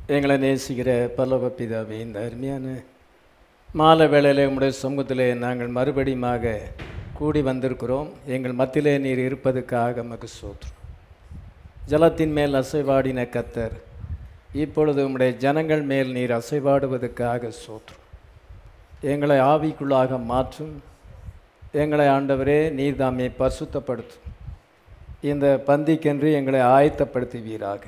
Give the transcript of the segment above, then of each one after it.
எங்களை நேசிக்கிற பல்லவ பிதாவே இந்த அருமையான மாலை வேளையில் உம்முடைய சமூகத்திலே நாங்கள் மறுபடியுமாக கூடி வந்திருக்கிறோம் எங்கள் மத்தியிலே நீர் இருப்பதுக்காக மக்கு சோத்ரம் ஜலத்தின் மேல் அசைவாடின கத்தர் இப்பொழுது உம்முடைய ஜனங்கள் மேல் நீர் அசைவாடுவதற்காக சோத்ரம் எங்களை ஆவிக்குள்ளாக மாற்றும் எங்களை ஆண்டவரே நீர் தாமே பரிசுத்தப்படுத்தும் இந்த பந்திக்கென்று எங்களை ஆயத்தப்படுத்துவீராக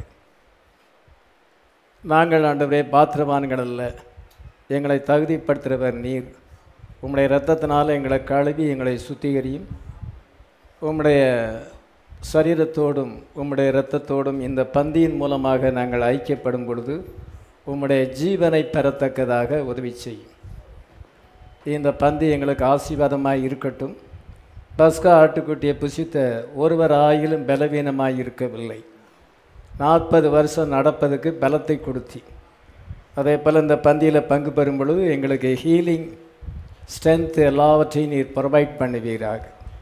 நாங்கள் ஆண்டவரே பாத்திரவான்கள் அல்ல எங்களை தகுதிப்படுத்துகிறவர் நீர் உம்முடைய இரத்தத்தினால் எங்களை கழுவி எங்களை சுத்திகரியும் உம்முடைய சரீரத்தோடும் உம்முடைய இரத்தத்தோடும் இந்த பந்தியின் மூலமாக நாங்கள் ஐக்கியப்படும் பொழுது உம்முடைய ஜீவனை பெறத்தக்கதாக உதவி செய்யும் இந்த பந்தி எங்களுக்கு ஆசீர்வாதமாய் இருக்கட்டும் பஸ்கா ஆட்டுக்குட்டியை புசித்த ஒருவர் ஆயிலும் பலவீனமாய் இருக்கவில்லை நாற்பது வருஷம் நடப்பதுக்கு பலத்தை கொடுத்தி அதே போல் இந்த பந்தியில் பங்கு பெறும் பொழுது எங்களுக்கு ஹீலிங் ஸ்ட்ரென்த் எல்லாவற்றையும் நீர் ப்ரொவைட் பண்ணுவீராக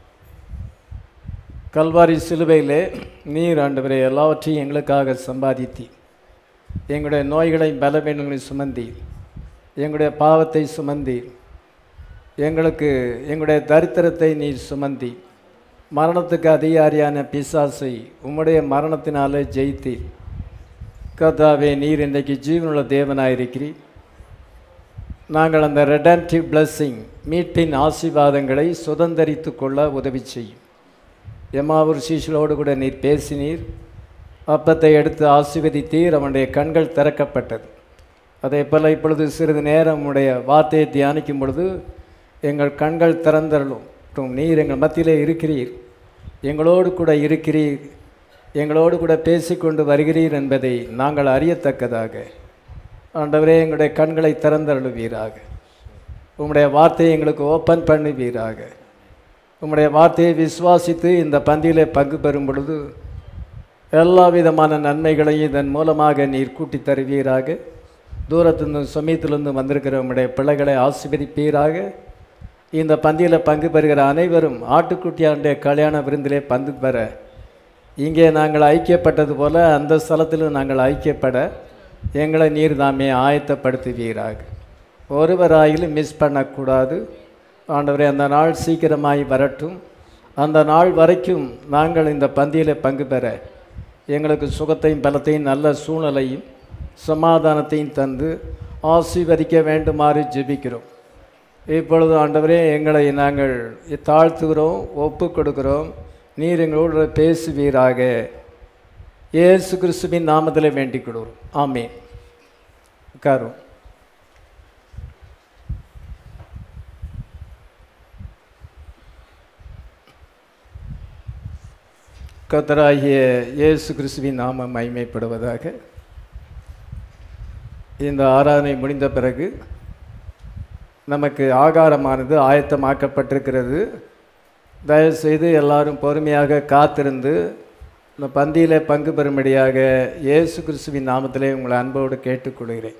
கல்வாரி சிலுவையிலே நீர் ஆண்டவரை எல்லாவற்றையும் எங்களுக்காக சம்பாதித்தி எங்களுடைய நோய்களை பலவீனங்களை சுமந்தி எங்களுடைய பாவத்தை சுமந்தி எங்களுக்கு எங்களுடைய தரித்திரத்தை நீர் சுமந்தி மரணத்துக்கு அதிகாரியான பிசாசை உம்முடைய மரணத்தினாலே ஜெயித்தீர் கர்த்தாவே நீர் இன்றைக்கு ஜீவனுள்ள தேவனாயிருக்கிறீர் நாங்கள் அந்த ரெடன்டிவ் பிளஸ்ஸிங் மீட்பின் ஆசீர்வாதங்களை சுதந்தரித்து கொள்ள உதவி செய்யும் எமாவூர் சீஷலோடு கூட நீர் பேசினீர் அப்பத்தை எடுத்து ஆசீர்வதித்தீர் அவனுடைய கண்கள் திறக்கப்பட்டது அதே போல் இப்பொழுது சிறிது நேரம் உடைய வார்த்தையை தியானிக்கும் பொழுது எங்கள் கண்கள் திறந்தருளும் நீர் எங்கள் மத்தியிலே இருக்கிறீர் எங்களோடு கூட இருக்கிறீர் எங்களோடு கூட பேசிக்கொண்டு வருகிறீர் என்பதை நாங்கள் அறியத்தக்கதாக ஆண்டவரே எங்களுடைய கண்களை திறந்தருளுவீராக உம்முடைய வார்த்தையை எங்களுக்கு ஓப்பன் பண்ணுவீராக உம்முடைய வார்த்தையை விசுவாசித்து இந்த பந்தியிலே பங்கு பெறும் பொழுது எல்லா விதமான நன்மைகளையும் இதன் மூலமாக நீர் கூட்டி தருவீராக தூரத்திலிருந்து சமயத்திலிருந்து வந்திருக்கிற உம்முடைய பிள்ளைகளை ஆசீர்வதிப்பீராக இந்த பந்தியில் பங்கு பெறுகிற அனைவரும் ஆட்டுக்குட்டியாண்டுடைய கல்யாண விருந்திலே பங்கு பெற இங்கே நாங்கள் ஐக்கியப்பட்டது போல அந்த ஸ்தலத்திலும் நாங்கள் ஐக்கியப்பட எங்களை நீர் தாமே ஆயத்தப்படுத்துவீராக ஒருவராயிலும் மிஸ் பண்ணக்கூடாது ஆண்டவரே அந்த நாள் சீக்கிரமாய் வரட்டும் அந்த நாள் வரைக்கும் நாங்கள் இந்த பந்தியில் பங்கு பெற எங்களுக்கு சுகத்தையும் பலத்தையும் நல்ல சூழ்நிலையும் சமாதானத்தையும் தந்து ஆசீர்வதிக்க வேண்டுமாறு ஜெபிக்கிறோம் இப்பொழுது ஆண்டவரே எங்களை நாங்கள் தாழ்த்துகிறோம் ஒப்பு கொடுக்கிறோம் நீர் எங்களோடு பேசுவீராக இயேசு கிறிஸ்துவின் நாமத்தில் வேண்டிக் கொள்கிறோம் ஆமே உட்காரும் கத்தராகிய இயேசு கிறிஸ்துவின் நாமம் மைமைப்படுவதாக இந்த ஆராதனை முடிந்த பிறகு நமக்கு ஆகாரமானது ஆயத்தமாக்கப்பட்டிருக்கிறது தயவுசெய்து எல்லாரும் பொறுமையாக காத்திருந்து இந்த பந்தியில் பங்கு பெறும்படியாக இயேசு கிறிஸ்துவின் நாமத்திலே உங்களை அன்போடு கேட்டுக்கொள்கிறேன்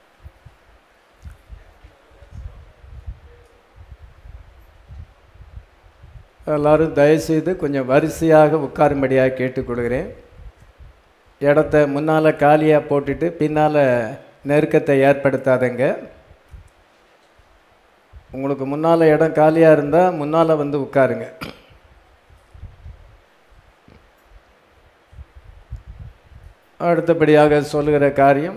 எல்லாரும் தயவுசெய்து கொஞ்சம் வரிசையாக உட்காரும்படியாக கேட்டுக்கொள்கிறேன் இடத்த முன்னால் காலியாக போட்டுட்டு பின்னால் நெருக்கத்தை ஏற்படுத்தாதங்க உங்களுக்கு முன்னால் இடம் காலியாக இருந்தால் முன்னால் வந்து உட்காருங்க அடுத்தபடியாக சொல்லுகிற காரியம்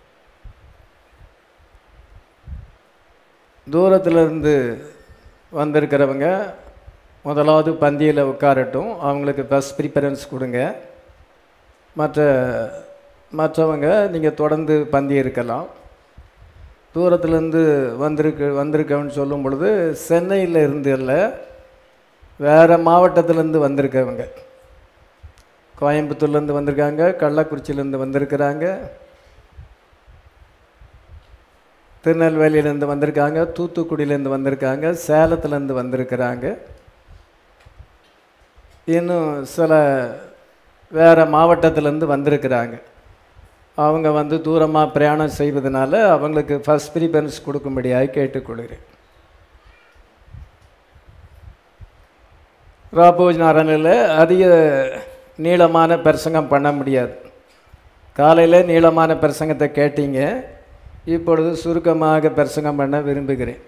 தூரத்திலிருந்து வந்திருக்கிறவங்க முதலாவது பந்தியில் உட்காரட்டும் அவங்களுக்கு ஃபஸ்ட் ப்ரிஃபரன்ஸ் கொடுங்க மற்ற மற்றவங்க நீங்கள் தொடர்ந்து பந்தி இருக்கலாம் தூரத்துலேருந்து வந்திருக்கு வந்திருக்கவன்னு சொல்லும் பொழுது சென்னையில் இருந்து இல்லை வேறு மாவட்டத்திலேருந்து வந்திருக்கவங்க கோயம்புத்தூர்லேருந்து வந்திருக்காங்க கள்ளக்குறிச்சியிலேருந்து வந்திருக்கிறாங்க திருநெல்வேலியிலேருந்து வந்திருக்காங்க தூத்துக்குடியிலேருந்து வந்திருக்காங்க சேலத்துலேருந்து வந்திருக்கிறாங்க இன்னும் சில வேறு மாவட்டத்திலேருந்து வந்திருக்கிறாங்க அவங்க வந்து தூரமாக பிரயாணம் செய்வதனால அவங்களுக்கு ஃபஸ்ட் ப்ரிஃபரன்ஸ் கொடுக்கும்படியாக கேட்டுக்கொள்கிறேன் ராபோஜ் நாராயணில் அதிக நீளமான பிரசங்கம் பண்ண முடியாது காலையில் நீளமான பிரசங்கத்தை கேட்டீங்க இப்பொழுது சுருக்கமாக பிரசங்கம் பண்ண விரும்புகிறேன்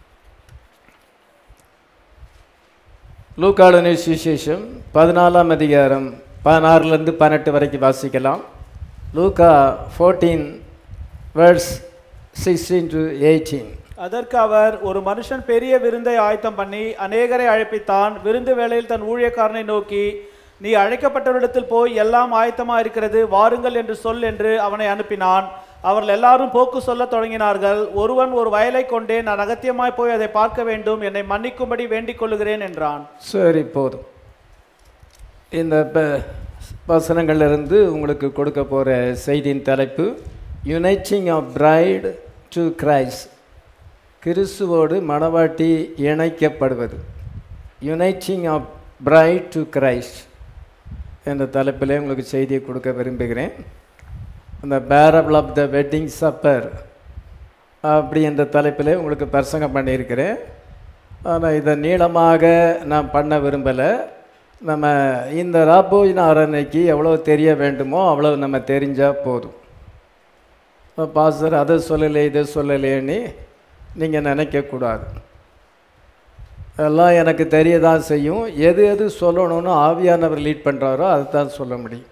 லூக்காளுநை சுவிசேஷம் பதினாலாம் அதிகாரம் பதினாறுலேருந்து பதினெட்டு வரைக்கும் வாசிக்கலாம் லூக்கா fourteen words sixteen to eighteen அதற்கு அவர் ஒரு மனுஷன் பெரிய விருந்தை ஆயத்தம் பண்ணி அநேகரை அழைப்பித்தான் விருந்து வேளையில் தன் ஊழியக்காரனை நோக்கி நீ அழைக்கப்பட்டவரிடத்தில் போய் எல்லாம் ஆயத்தமா இருக்கிறது வாருங்கள் என்று சொல் என்று அவனை அனுப்பினான் அவர்கள் எல்லாரும் போக்கு சொல்லத் தொடங்கினார்கள் ஒருவன் ஒரு வயலை கொண்டே நான் அகத்தியமாய் போய் அதை பார்க்க வேண்டும் என்னை மன்னிக்கும்படி வேண்டிக் கொள்ளுகிறேன் என்றான் சரி போதும் இந்த ப- வசனங்கள்லேருந்து உங்களுக்கு கொடுக்க போகிற செய்தியின் தலைப்பு uniting of bride to Christ கிறிஸ்துவோடு மணவாட்டி இணைக்கப்படுவது uniting of bride to Christ என்ற தலைப்பிலே உங்களுக்கு செய்தியை கொடுக்க விரும்புகிறேன் அந்த parable of the wedding supper அப்படி என்ற தலைப்பிலே உங்களுக்கு பிரசங்கம் பண்ணியிருக்கிறேன் ஆனால் இதை நீளமாக நான் பண்ண விரும்பலை நம்ம இந்த ராபோஜின அரணைக்கு எவ்வளோ தெரிய வேண்டுமோ அவ்வளோ நம்ம தெரிஞ்சால் போதும் பாஸ்டர் அதை சொல்லலை இதை சொல்லலைன்னு நீங்கள் நினைக்கக்கூடாது எல்லாம் எனக்கு தெரிய தான் செய்யும் எது எது சொல்லணும்னு ஆவியானவர் லீட் பண்ணுறாரோ அதை தான் சொல்ல முடியும்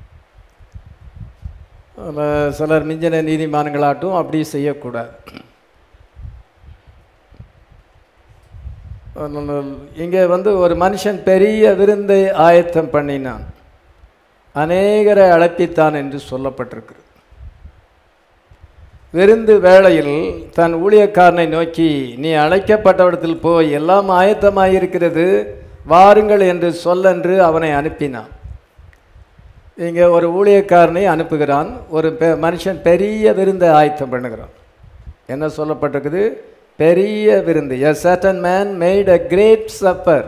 அதில் சிலர் மிஞ்சின நீதிமான்களாட்டும் அப்படி செய்யக்கூடாது இங்கே வந்து ஒரு மனுஷன் பெரிய விருந்தை ஆயத்தம் பண்ணினான் அநேகரை அழைப்பித்தான் என்று சொல்லப்பட்டிருக்கு விருந்து வேளையில் தன் ஊழியக்காரனை நோக்கி நீ அழைக்கப்பட்டவிடத்தில் போய் எல்லாம் ஆயத்தமாயிருக்கிறது வாருங்கள் என்று சொல்லென்று அவனை அனுப்பினான் இங்கே ஒரு ஊழியக்காரனை அனுப்புகிறான் ஒரு பெ- மனுஷன் பெரிய விருந்தை ஆயத்தம் பண்ணுகிறான் என்ன சொல்லப்பட்டிருக்குது பெரிய விருந்து a certain man made a great supper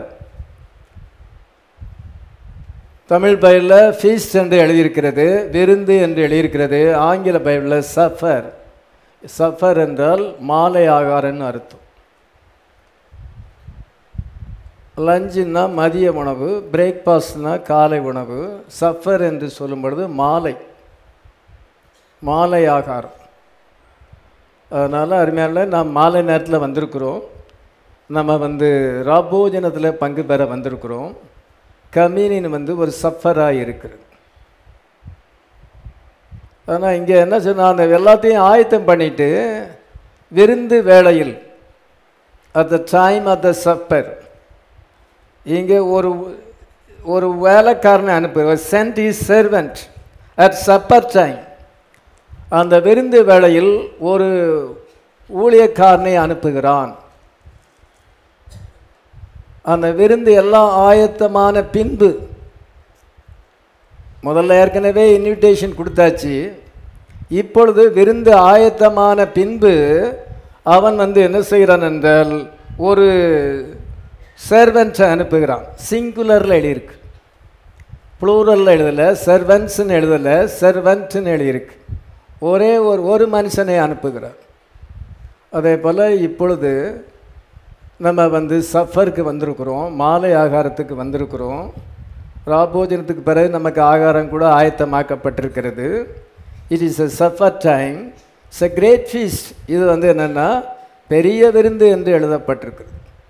Tamil பைபிளில் ஃபீஸ்ட் என்று எழுதியிருக்கிறது விருந்து என்று எழுதியிருக்கிறது ஆங்கில பைபிளில் சஃபர் சஃபர் என்றால் மாலை ஆகாரம்னு அர்த்தம் லஞ்சுன்னா மதிய உணவு பிரேக்ஃபாஸ்ட்னா காலை உணவு சஃபர் என்று சொல்லும் பொழுது மாலை மாலை ஆகாரம் அதனால் அருமையான நாம் மாலை நேரத்தில் வந்திருக்கிறோம் நம்ம வந்து ராபோஜனத்தில் பங்கு பெற வந்திருக்கிறோம் கம்யூனியன் வந்து ஒரு சஃபராக இருக்குது ஆனால் இங்கே என்ன சொன்னா அந்த எல்லாத்தையும் ஆயத்தம் பண்ணிட்டு விருந்து வேளையில் at the time of the supper இங்கே ஒரு ஒரு வேலைக்காரனை அனுப்பு send his servant at supper time அந்த விருந்து வேளையில் ஒரு ஊழியக்காரனை அனுப்புகிறான் அந்த விருந்து எல்லாம் ஆயத்தமான பின்பு முதல்ல ஏற்கனவே இன்விடேஷன் கொடுத்தாச்சு இப்பொழுது விருந்து ஆயத்தமான பின்பு அவன் வந்து என்ன செய்கிறான் என்றால் ஒரு சர்வெண்ட்ஸை அனுப்புகிறான் சிங்குலரில் எழுதியிருக்கு ப்ளூரலில் எழுதலை சர்வன்ட்ஸ்னு எழுதலை சர்வெண்ட்னு எழுதியிருக்கு ஒரே ஒரு ஒரு மனுஷனை அனுப்புகிறார் அதே போல் இப்பொழுது நம்ம வந்து சஃபருக்கு வந்திருக்கிறோம் மாலை ஆகாரத்துக்கு வந்திருக்கிறோம் ராபோஜனத்துக்கு பிறகு நமக்கு ஆகாரம் கூட ஆயத்தமாக்கப்பட்டிருக்கிறது it is a supper time it's a great feast இது வந்து என்னென்னா பெரிய விருந்து என்று எழுதப்பட்டிருக்குது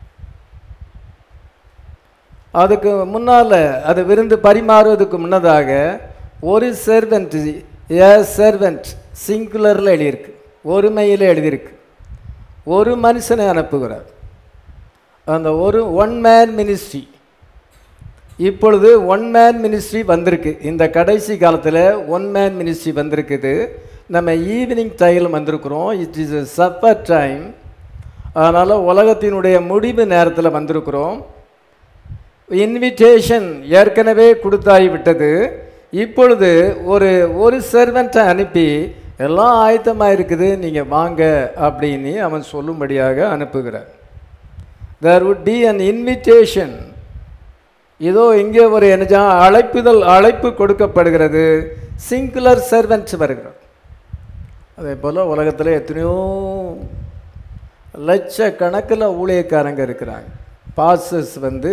அதுக்கு முன்னால் அது விருந்து பரிமாறுவதற்கு முன்னதாக ஒரு சர்வெண்ட் ஏ சர்வெண்ட் சிங்குலரில் எழுதியிருக்கு ஒருமையில் எழுதியிருக்கு ஒரு மனுஷனை அனுப்புகிறார் அந்த ஒரு ஒன் மேன் மினிஸ்ட்ரி இப்பொழுது ஒன் மேன் மினிஸ்ட்ரி வந்திருக்கு இந்த கடைசி காலத்தில் ஒன் மேன் மினிஸ்ட்ரி வந்திருக்குது நம்ம ஈவினிங் டைமில் வந்திருக்கிறோம் it is a supper time அதனால் உலகத்தினுடைய முடிவு நேரத்தில் வந்திருக்கிறோம் இன்விடேஷன் ஏற்கனவே கொடுத்தாகி விட்டது இப்பொழுது ஒரு ஒரு சர்வெண்ட்டை அனுப்பி எல்லாம் ஆயத்தமாக இருக்குது நீங்கள் வாங்க அப்படின்னு அவன் சொல்லும்படியாக அனுப்புகிறார் there would be an invitation இதோ இங்கே ஒரு என்ன அழைப்புதல் அழைப்பு கொடுக்கப்படுகிறது சிங்குலர் சர்வெண்ட்ஸ் வருகிறார் அதே போல் உலகத்தில் எத்தனையோ லட்சக்கணக்கில் ஊழியக்காரங்க இருக்கிறாங்க பாசஸ் வந்து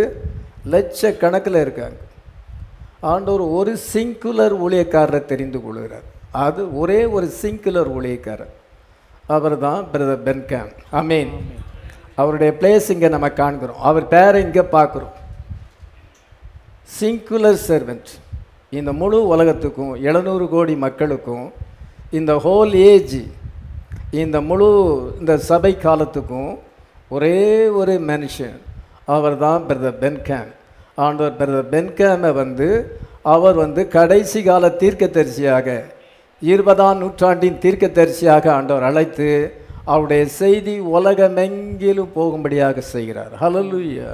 லட்சக்கணக்கில் இருக்காங்க ஆண்டவர் ஒரு சிங்குலர் ஊழியக்காரரை தெரிந்து கொள்கிறார் அது ஒரே ஒரு சிங்குலர் ஊழியக்காரர் அவர் தான் பிரதர் பென்கேம் அமீன் அவருடைய பிளேஸ் இங்கே நம்ம காண்கிறோம் அவர் பேரை இங்கே பார்க்குறோம் சிங்குலர் சர்வெண்ட் இந்த முழு உலகத்துக்கும் எழுநூறு கோடி மக்களுக்கும் இந்த ஹோல் ஏஜ் இந்த முழு இந்த சபை காலத்துக்கும் ஒரே ஒரு மனுஷன் அவர் தான் பிரதர் பென்கேம் ஆண்டவர் பிரதர் பென்கேமை வந்து அவர் வந்து கடைசி கால தீர்க்கதரிசியாக இருபதாம் நூற்றாண்டின் தீர்க்கதரிசியாக ஆண்டவர் அழைத்து அவருடைய செய்தி உலகமெங்கிலும் போகும்படியாக செய்கிறார் ஹalleluya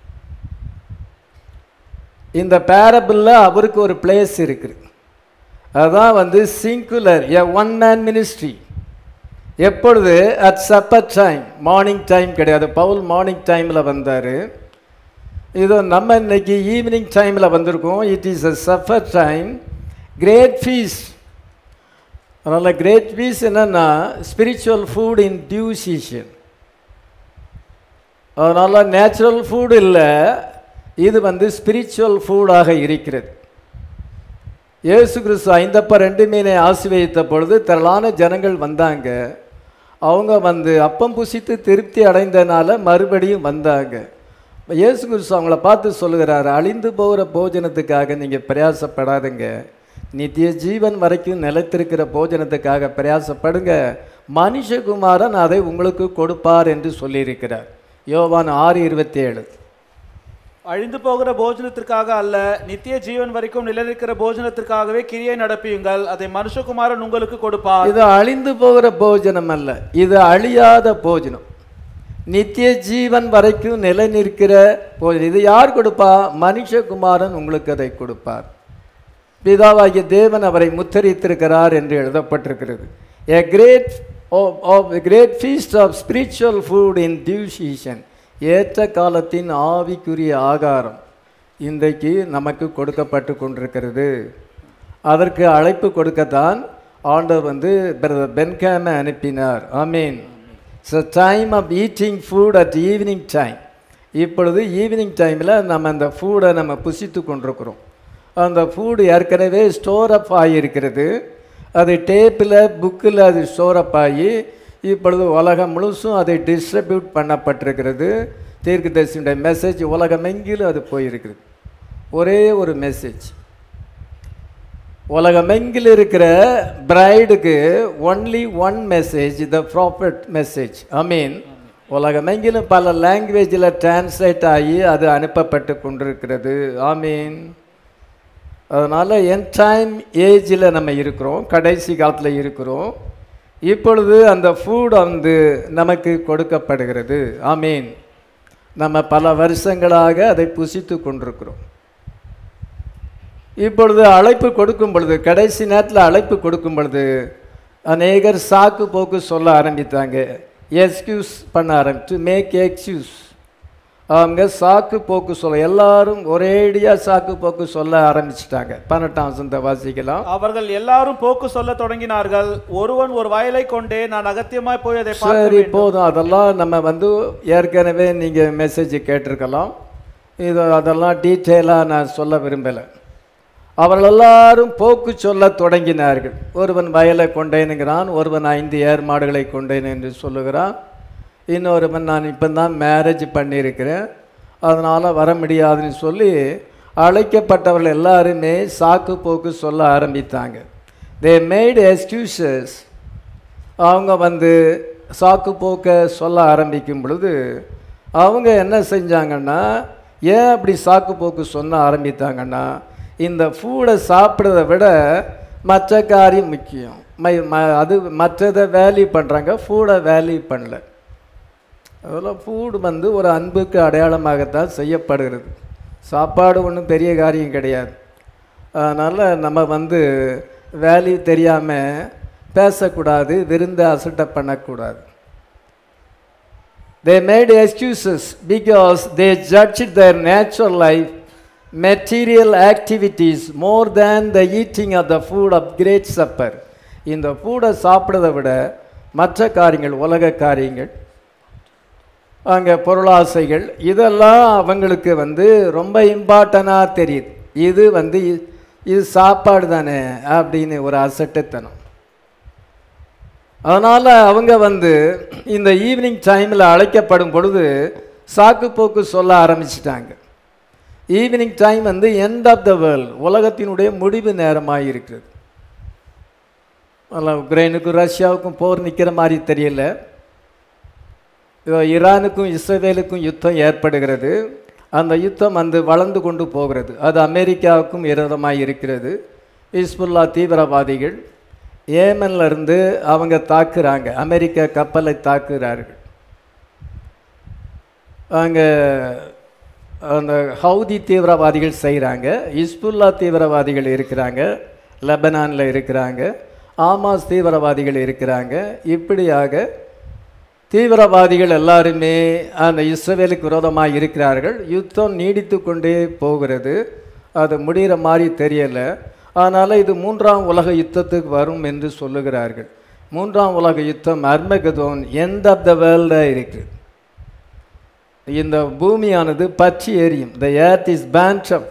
இந்த பேரபிளில் அவருக்கு ஒரு பிளேஸ் இருக்குது அதான் வந்து singular a one man ministry எப்பொழுது at supper time morning time கிடையாது பவுல் மார்னிங் டைமில் வந்தார் இது நம்ம இன்னைக்கு ஈவினிங் டைமில் வந்திருக்கோம் it is a suffer time great fees அதனால் கிரேட் ஃபீஸ் என்னென்னா spiritual food in due season அதனால் நேச்சுரல் ஃபுட் இல்லை இது வந்து ஸ்பிரிச்சுவல் ஃபுடாக இருக்கிறது இயேசு கிறிஸ்து ஐந்தப்ப ரெண்டு மீனை ஆசிர்வதித்த பொழுது திரளான ஜனங்கள் வந்தாங்க அவங்க வந்து அப்பம் புசித்து திருப்தி அடைந்தனால மறுபடியும் வந்தாங்க இயேசு கிறிஸ்து அவங்கள பார்த்து சொல்லுகிறார் அழிந்து போகிற போஜனத்துக்காக நீங்கள் பிரயாசப்படாதுங்க நித்திய ஜீவன் வரைக்கும் நிலைத்திருக்கிற போஜனத்துக்காக பிரயாசப்படுங்க மனுஷகுமாரன் அதை உங்களுக்கு கொடுப்பார் என்று சொல்லியிருக்கிறார் யோவான் ஆறு இருபத்தி ஏழு அழிந்து போகிற போஜனத்திற்காக அல்ல நித்திய ஜீவன் வரைக்கும் நிலைநிற்கிற போஜனத்திற்காகவே கிரியை நடப்பியுங்கள் அதை மனுஷகுமாரன் உங்களுக்கு கொடுப்பார் இது அழிந்து போகிற போஜனம் அல்ல இது அழியாத போஜனம் நித்திய ஜீவன் வரைக்கும் நிலை நிற்கிற போஜனம் இது யார் கொடுப்பா மனுஷகுமாரன் உங்களுக்கு அதை கொடுப்பார் பிதாவாகிய தேவன் அவரை முத்தரித்திருக்கிறார் என்று எழுதப்பட்டிருக்கிறது a great of great feast of spiritual food in due season ஏற்ற காலத்தின் ஆவிக்குரிய ஆகாரம் இன்றைக்கு நமக்கு கொடுக்கப்பட்டு கொண்டிருக்கிறது அதற்கு அழைப்பு கொடுக்கத்தான் ஆண்டவர் வந்து பிரதர் பென்காமை அனுப்பினார் ஆமீன் it's time of eating food at evening time இப்பொழுது ஈவினிங் டைமில் நம்ம அந்த ஃபுட்டை நம்ம புசித்து கொண்டிருக்கிறோம் அந்த ஃபுட் ஏற்கனவே ஸ்டோர் அப் ஆகியிருக்கிறது அது டேப்பில் புக்கில் அது ஸ்டோர் அப் ஆகி இப்பொழுது உலகம் முழுசும் அதை டிஸ்ட்ரிபியூட் பண்ணப்பட்டிருக்கிறது தீர்க்கதரிசியுடைய மெசேஜ் உலகமெங்கிலும் அது போயிருக்கிறது ஒரே ஒரு மெசேஜ் உலகமெங்கில் இருக்கிற பிரைடுக்கு only one message the prophet message I mean உலகமெங்கிலும் பல லாங்குவேஜில் டிரான்ஸ்லேட் ஆகி அது அனுப்பப்பட்டு கொண்டிருக்கிறது ஐ மீன் அதனால் என் டைம் ஏஜில் நம்ம இருக்கிறோம் கடைசி காலத்தில் இருக்கிறோம் இப்பொழுது அந்த ஃபுட் வந்து நமக்கு கொடுக்கப்படுகிறது ஆமீன் நம்ம பல வருஷங்களாக அதை புசித்து கொண்டிருக்கிறோம் இப்பொழுது அழைப்பு கொடுக்கும் பொழுது கடைசி நேரத்தில் அழைப்பு கொடுக்கும் பொழுது அநேகர் சாக்கு போக்கு சொல்ல ஆரம்பித்தாங்க எக்ஸ்கியூஸ் பண்ண ஆரம்பி டு மேக் எக்ஸ்கியூஸ் அவங்க சாக்கு போக்கு சொல்ல எல்லாரும் ஒரேடியாக சாக்கு போக்கு சொல்ல ஆரம்பிச்சிட்டாங்க பன்னெண்டாம் வசந்த வாசிக்கலாம் அவர்கள் எல்லாரும் போக்கு சொல்ல தொடங்கினார்கள் ஒருவன் ஒரு வயலை கொண்டே நான் அகத்தியமாய் போய் அதை பார்க்க சரி வேண்டும். போதும் அதெல்லாம் நம்ம வந்து ஏற்கனவே நீங்கள் மெசேஜ் கேட்டிருக்கலாம் இது அதெல்லாம் டீட்டெயிலாக நான் சொல்ல விரும்பலை அவர்கள் எல்லாரும் போக்கு சொல்ல தொடங்கினார்கள் ஒருவன் வயலை கொண்டேனுங்கிறான் ஒருவன் ஐந்து ஏர் மாடுகளை கொண்டேன் என்று சொல்லுகிறான் இன்னொருவன் நான் இப்போ தான் மேரேஜ் பண்ணியிருக்கிறேன் அதனால் வர முடியாதுன்னு சொல்லி அழைக்கப்பட்டவர்கள் எல்லாருமே சாக்கு போக்கு சொல்ல ஆரம்பித்தாங்க தே மேட் எக்ஸ்கியூசஸ் அவங்க வந்து சாக்கு போக்க சொல்ல ஆரம்பிக்கும் பொழுது அவங்க என்ன செஞ்சாங்கன்னா ஏன் அப்படி சாக்கு போக்கு சொன்ன ஆரம்பித்தாங்கன்னா இந்த ஃபுட்டை சாப்பிட்றத விட மற்ற காரியம் முக்கியம் ம- ம- அது மற்றதை வேல்யூ பண்ணுறாங்க ஃபுட்டை வேல்யூ பண்ணல அதெல்லாம் ஃபுட் வந்து ஒரு அன்புக்கு அடையாளமாகத்தான் செய்யப்படுகிறது சாப்பாடு ஒன்றும் பெரிய காரியம் கிடையாது அதனால் நம்ம வந்து வேல்யூ தெரியாமல் பேசக்கூடாது விருந்து அசட்டை பண்ணக்கூடாது they made excuses because they judged their natural life material activities more than the eating of the food of great supper இந்த ஃபூடை சாப்பிட்றத விட மற்ற காரியங்கள் உலக காரியங்கள் அங்கே பொருளாசைகள் இதெல்லாம் அவங்களுக்கு வந்து ரொம்ப இம்பார்ட்டனாக தெரியுது இது வந்து இது சாப்பாடு தானே அப்படின்னு ஒரு அசட்டுத்தனம் அதனால் அவங்க வந்து இந்த ஈவினிங் டைமில் அழைக்கப்படும் பொழுது சாக்கு போக்கு சொல்ல ஆரம்பிச்சிட்டாங்க ஈவினிங் டைம் வந்து எண்ட் ஆஃப் த வேர்ல்ட் உலகத்தினுடைய முடிவு நேரமாக இருக்கிறது அதில் உக்ரைனுக்கும் ரஷ்யாவுக்கும் போர் நிற்கிற மாதிரி தெரியல இதோ ஈரானுக்கும் இஸ்ரேலுக்கும் யுத்தம் ஏற்படுகிறது அந்த யுத்தம் வந்து வளர்ந்து கொண்டு போகிறது அது அமெரிக்காவுக்கும் விரோதமாக இருக்கிறது இஸ்புல்லா தீவிரவாதிகள் ஏமன்ல இருந்து அவங்க தாக்குறாங்க அமெரிக்க கப்பலை தாக்குகிறார்கள் அங்கே அந்த ஹவுதி தீவிரவாதிகள் செய்கிறாங்க இஸ்புல்லா தீவிரவாதிகள் இருக்கிறாங்க லெபனானில் இருக்கிறாங்க ஆமாஸ் தீவிரவாதிகள் இருக்கிறாங்க இப்படியாக தீவிரவாதிகள் எல்லாருமே அந்த இஸ்ரவேலுக்கு விரோதமாக இருக்கிறார்கள் யுத்தம் நீடித்து கொண்டே போகிறது அது முடிகிற மாதிரி தெரியலை அதனால் இது மூன்றாம் உலக யுத்தத்துக்கு வரும் என்று சொல்லுகிறார்கள் மூன்றாம் உலக யுத்தம் அர்மகதோன் எண்ட் ஆஃப் த வேர்ல்டாக இருக்குது இந்த பூமியானது பற்றி எரியும் த ஏர்த் இஸ் பேண்ட்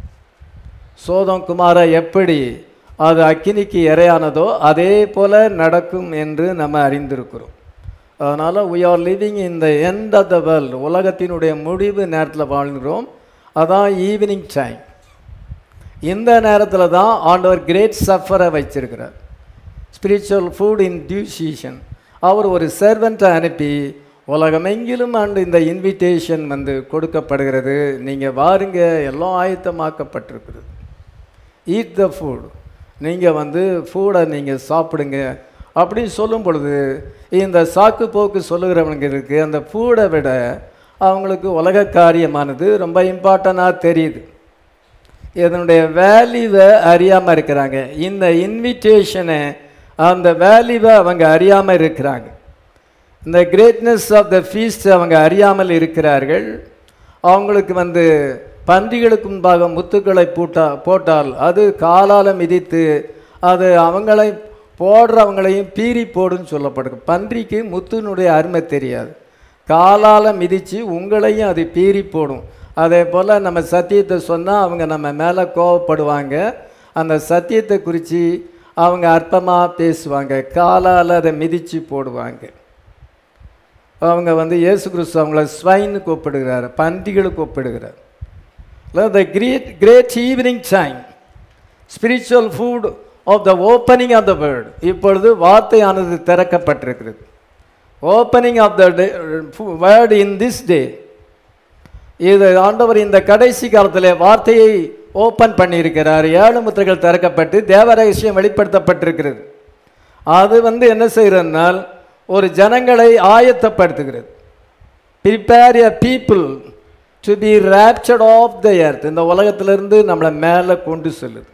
சோதம் குமார எப்படி அது அக்கினிக்கு இரையானதோ அதே போல நடக்கும் என்று நம்ம அறிந்திருக்கிறோம் அதனால் we are living in the end of the world உலகத்தினுடைய முடிவு நேரத்தில் வாழ்கிறோம் அதான் ஈவினிங் டைம் இந்த நேரத்தில் தான் ஆண்டவர் கிரேட் சஃபரை வச்சிருக்கிறார் spiritual food in due season அவர் ஒரு சர்வெண்ட்டை அனுப்பி உலகமெங்கிலும் ஆண்டு இந்த இன்விடேஷன் வந்து கொடுக்கப்படுகிறது நீங்கள் வாருங்க எல்லாம் ஆயத்தமாக்கப்பட்டிருக்கிறது ஈட் த ஃபுட் நீங்கள் வந்து ஃபுடை நீங்கள் சாப்பிடுங்க அப்படின்னு சொல்லும் பொழுது இந்த சாக்கு போக்கு சொல்லுகிறவங்களுக்கு அந்த ஃபுடை விட அவங்களுக்கு உலக காரியமானது ரொம்ப இம்பார்ட்டண்ட்டாக தெரியுது இதனுடைய வேல்யூவை அறியாமல் இருக்கிறாங்க இந்த இன்விடேஷனை அந்த வேல்யூவை அவங்க அறியாமல் இருக்கிறாங்க இந்த கிரேட்னஸ் ஆஃப் த ஃபீஸ்ட் அவங்க அறியாமல் இருக்கிறார்கள் அவங்களுக்கு வந்து பன்றிகளுக்கு முன்பாக முத்துக்களை பூட்டா போட்டால் அது காலால் மிதித்து அது அவங்களை போடுறவங்களையும் பீறி போடுன்னு சொல்லப்படுது பன்றிக்கு முத்துனுடைய அருமை தெரியாது காலால் மிதித்து உங்களையும் அது பீறி போடும் அதே போல் நம்ம சத்தியத்தை சொன்னால் அவங்க நம்ம மேலே கோவப்படுவாங்க அந்த சத்தியத்தை குறித்து அவங்க அற்பமாக பேசுவாங்க காலால் அதை மிதித்து போடுவாங்க அவங்க வந்து இயேசு கிறிஸ்து அவங்கள ஸ்வைனுக்கு ஒப்பிடுகிறார் பன்றிகளுக்கு ஒப்பிடுகிறார் the great great evening time spiritual food of the opening of the word இப்பொழுது வார்த்தையானது திறக்கப்பட்டிருக்கிறது opening of the word in this day இது ஆண்டவர் இந்த கடைசி காலத்தில் வார்த்தையை ஓப்பன் பண்ணியிருக்கிறார் ஏழு முத்திரைகள் திறக்கப்பட்டு தேவ ரகசியம் வெளிப்படுத்தப்பட்டிருக்கிறது அது வந்து என்ன செய்கிறதுனால் ஒரு ஜனங்களை ஆயத்தப்படுத்துகிறது prepare a people to be raptured of the earth இந்த உலகத்திலிருந்து நம்மளை மேலே கொண்டு செல்லுது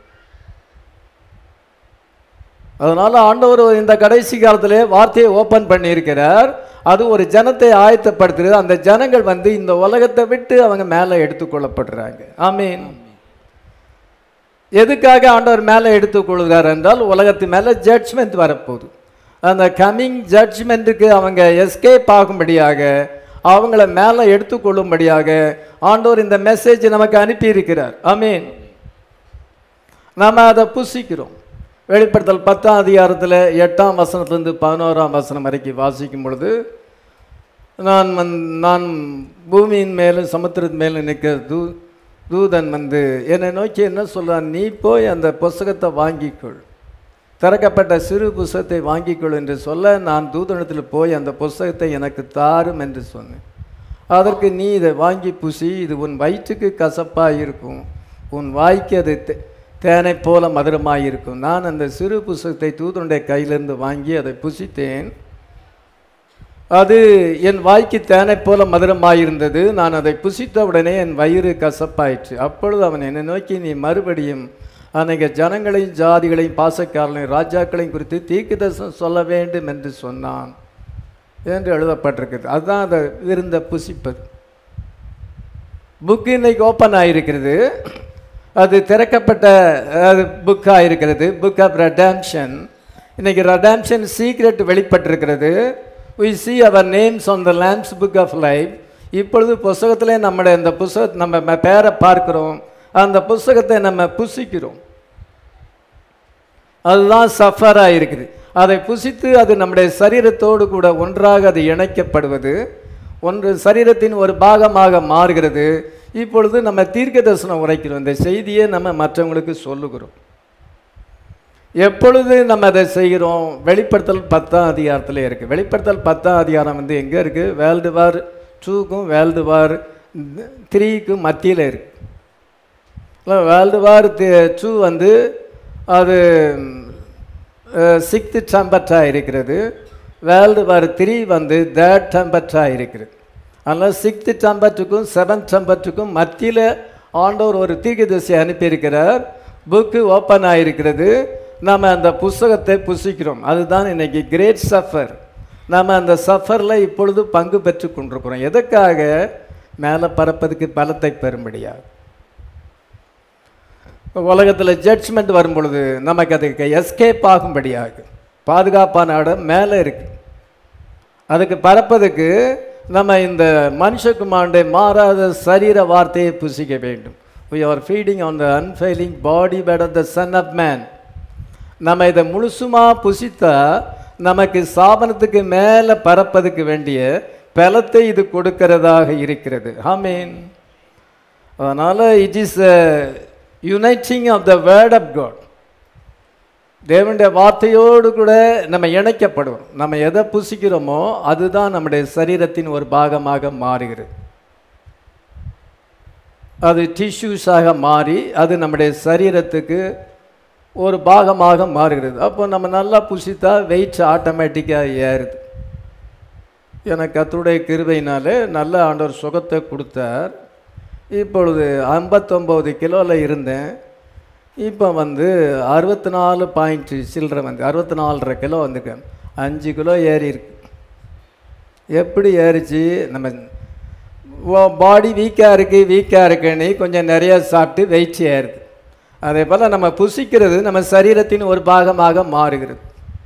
அதனால் ஆண்டவர் இந்த கடைசி காலத்திலே வார்த்தையை ஓப்பன் பண்ணியிருக்கிறார் அது ஒரு ஜனத்தை ஆயத்தப்படுத்துகிறது அந்த ஜனங்கள் வந்து இந்த உலகத்தை விட்டு அவங்க மேலே எடுத்துக்கொள்ளப்படுறாங்க ஆமீன் எதுக்காக ஆண்டவர் மேலே எடுத்துக்கொள்கிறார் என்றால் உலகத்து மேலே ஜட்ஜ்மெண்ட் வரப்போகுது அந்த கம்மிங் ஜட்ஜ்மெண்ட்டுக்கு அவங்க எஸ்கேப் ஆகும்படியாக அவங்கள மேலே எடுத்துக்கொள்ளும்படியாக ஆண்டவர் இந்த மெசேஜ் நமக்கு அனுப்பியிருக்கிறார் ஆமீன் நம்ம அதை புசிக்கிறோம் வெளிப்படுத்தல் பத்தாம் அதிகாரத்தில் எட்டாம் வசனத்துலேருந்து பதினோராம் வசனம் வரைக்கும் வாசிக்கும் பொழுது நான் வந் நான் பூமியின் மேலும் சமுத்திரத்தின் மேலும் நிற்கிற தூ தூதன் வந்து என்னை நோக்கி என்ன சொல்கிறான் நீ போய் அந்த புஸ்தகத்தை வாங்கிக்கொள் திறக்கப்பட்ட சிறு புஸ்தகத்தை வாங்கிக்கொள் என்று சொல்ல நான் தூதனத்தில் போய் அந்த புஸ்தகத்தை எனக்கு தாரும் என்று சொன்னேன் அதற்கு நீ இதை வாங்கி புசி இது உன் வயிற்றுக்கு கசப்பாக இருக்கும் உன் வாய்க்கு அது தே- தேனை போல மதுரமாக இருக்கும் நான் அந்த சிறு புஸ்தகத்தை தூதனுடைய கையிலிருந்து வாங்கி அதை புசித்தேன் அது என் வாய்க்கு தேனை போல மதுரமாயிருந்தது நான் அதை புசித்த உடனே என் வயிறு கசப்பாயிற்று அப்பொழுது அவன் என்னை நோக்கி நீ மறுபடியும் அன்னைக்கு ஜனங்களையும் ஜாதிகளையும் பாசக்காரர்களையும் ராஜாக்களையும் குறித்து தீர்க்கதரிசனம் சொல்ல வேண்டும் என்று சொன்னான் என்று எழுதப்பட்டிருக்குது அதுதான் அதை விருந்த புசிப்பது புக் இன்னைக்கு ஓப்பன் ஆகிருக்கிறது அது திறக்கப்பட்ட அது புக்காக இருக்கிறது புக் ஆஃப் ரெடாம்ஷன் இன்னைக்கு ரெடாம்ஷன் சீக்ரெட் வெளிப்பட்டிருக்கிறது we see our names on the lambs book of life இப்பொழுது புஸ்தகத்திலே நம்முடைய இந்த புஸ்தக நம்ம ம- பேரை பார்க்கிறோம் அந்த புஸ்தகத்தை நம்ம புசிக்கிறோம் அதுதான் சஃபராக இருக்குது அதை புசித்து அது நம்முடைய சரீரத்தோடு கூட ஒன்றாக அது இணைக்கப்படுவது ஒன்று சரீரத்தின் ஒரு பாகமாக மாறுகிறது இப்பொழுது நம்ம தீர்க்க தரிசனம் உரைக்கிறோம் இந்த செய்தியை நம்ம மற்றவங்களுக்கு சொல்லுகிறோம் எப்பொழுது நம்ம அதை செய்கிறோம் வெளிப்படுத்தல் பத்தாம் அதிகாரத்தில் இருக்குது வெளிப்படுத்தல் பத்தாம் அதிகாரம் வந்து எங்கே இருக்குது வேர்ல்டு வார் டூக்கும் வேர்ல்டு வார் த்ரீக்கும் மத்தியில் இருக்குது வேர்ல்டு வார் டூ வந்து அது சிக்ஸ்த்து டெம்பர்ட்டாக இருக்கிறது வேர்ல்டு வார் த்ரீ வந்து தேர்ட் டெம்பர்ட்டாக இருக்கிறது அதனால் சிக்ஸ்த்து டெம்பர்ட்டுக்கும் செவன்த் டெம்பர்ட்டுக்கும் மத்தியில் ஆண்டவர் ஒரு தீர்க்கதரிசி அனுப்பியிருக்கிறார் புக்கு ஓப்பன் ஆகிருக்கிறது நம்ம அந்த புஸ்தகத்தை புசிக்கிறோம் அதுதான் இன்னைக்கு கிரேட் சஃபர் நம்ம அந்த சஃபரில் இப்பொழுது பங்கு பெற்று கொண்டிருக்கிறோம் எதற்காக மேலே பறப்பதுக்கு பலத்தை பெறும்படியாக உலகத்தில் ஜட்ஜ்மெண்ட் வரும் பொழுது நமக்கு அதுக்கு எஸ்கேப் ஆகும்படியாக பாதுகாப்பான இடம் மேலே இருக்கு அதுக்கு பறப்பதுக்கு நம்ம இந்த மனுஷகுமாருடைய மாறாத சரீர வார்த்தையை புசிக்க வேண்டும் we are feeding on the unfailing body bed of the son of man நம்ம இதை முழுசுமா புசித்தா நமக்கு சாபனத்துக்கு மேலே பறப்பதுக்கு வேண்டிய பலத்தை இது கொடுக்கிறதாக இருக்கிறது ஆமீன் அதனால் it is uniting of the word of God தேவனுடைய வார்த்தையோடு கூட நம்ம இணைக்கப்படுவோம் நம்ம எதை புசிக்கிறோமோ அதுதான் நம்முடைய சரீரத்தின் ஒரு பாகமாக மாறுகிறது அது டிஷ்யூஸாக மாறி அது நம்முடைய சரீரத்துக்கு ஒரு பாகமாக மாறுகிறது அப்போ நம்ம நல்லா புசித்தா வெயிட் ஆட்டோமேட்டிக்காக ஏறுது எனக்கு கத்தருடைய கிருபையினாலே நல்ல ஆண்டவர் சுகத்தை கொடுத்தார் இப்பொழுது ஐம்பத்தொம்போது கிலோவில் இருந்தேன் இப்போ வந்து அறுபத்தி நாலு பாயிண்ட் சில்லரை வந்து அறுபத்தி நாலரை கிலோ வந்துருக்கேன் அஞ்சு கிலோ ஏறி இருக்கு எப்படி ஏறிச்சு நம்ம பாடி வீக்காக இருக்குது வீக்காக இருக்குன்னு கொஞ்சம் நிறையா சாப்பிட்டு வெயிட் ஏறுது அதே போல் நம்ம புசிக்கிறது நம்ம சரீரத்தின் ஒரு பாகமாக மாறுகிறது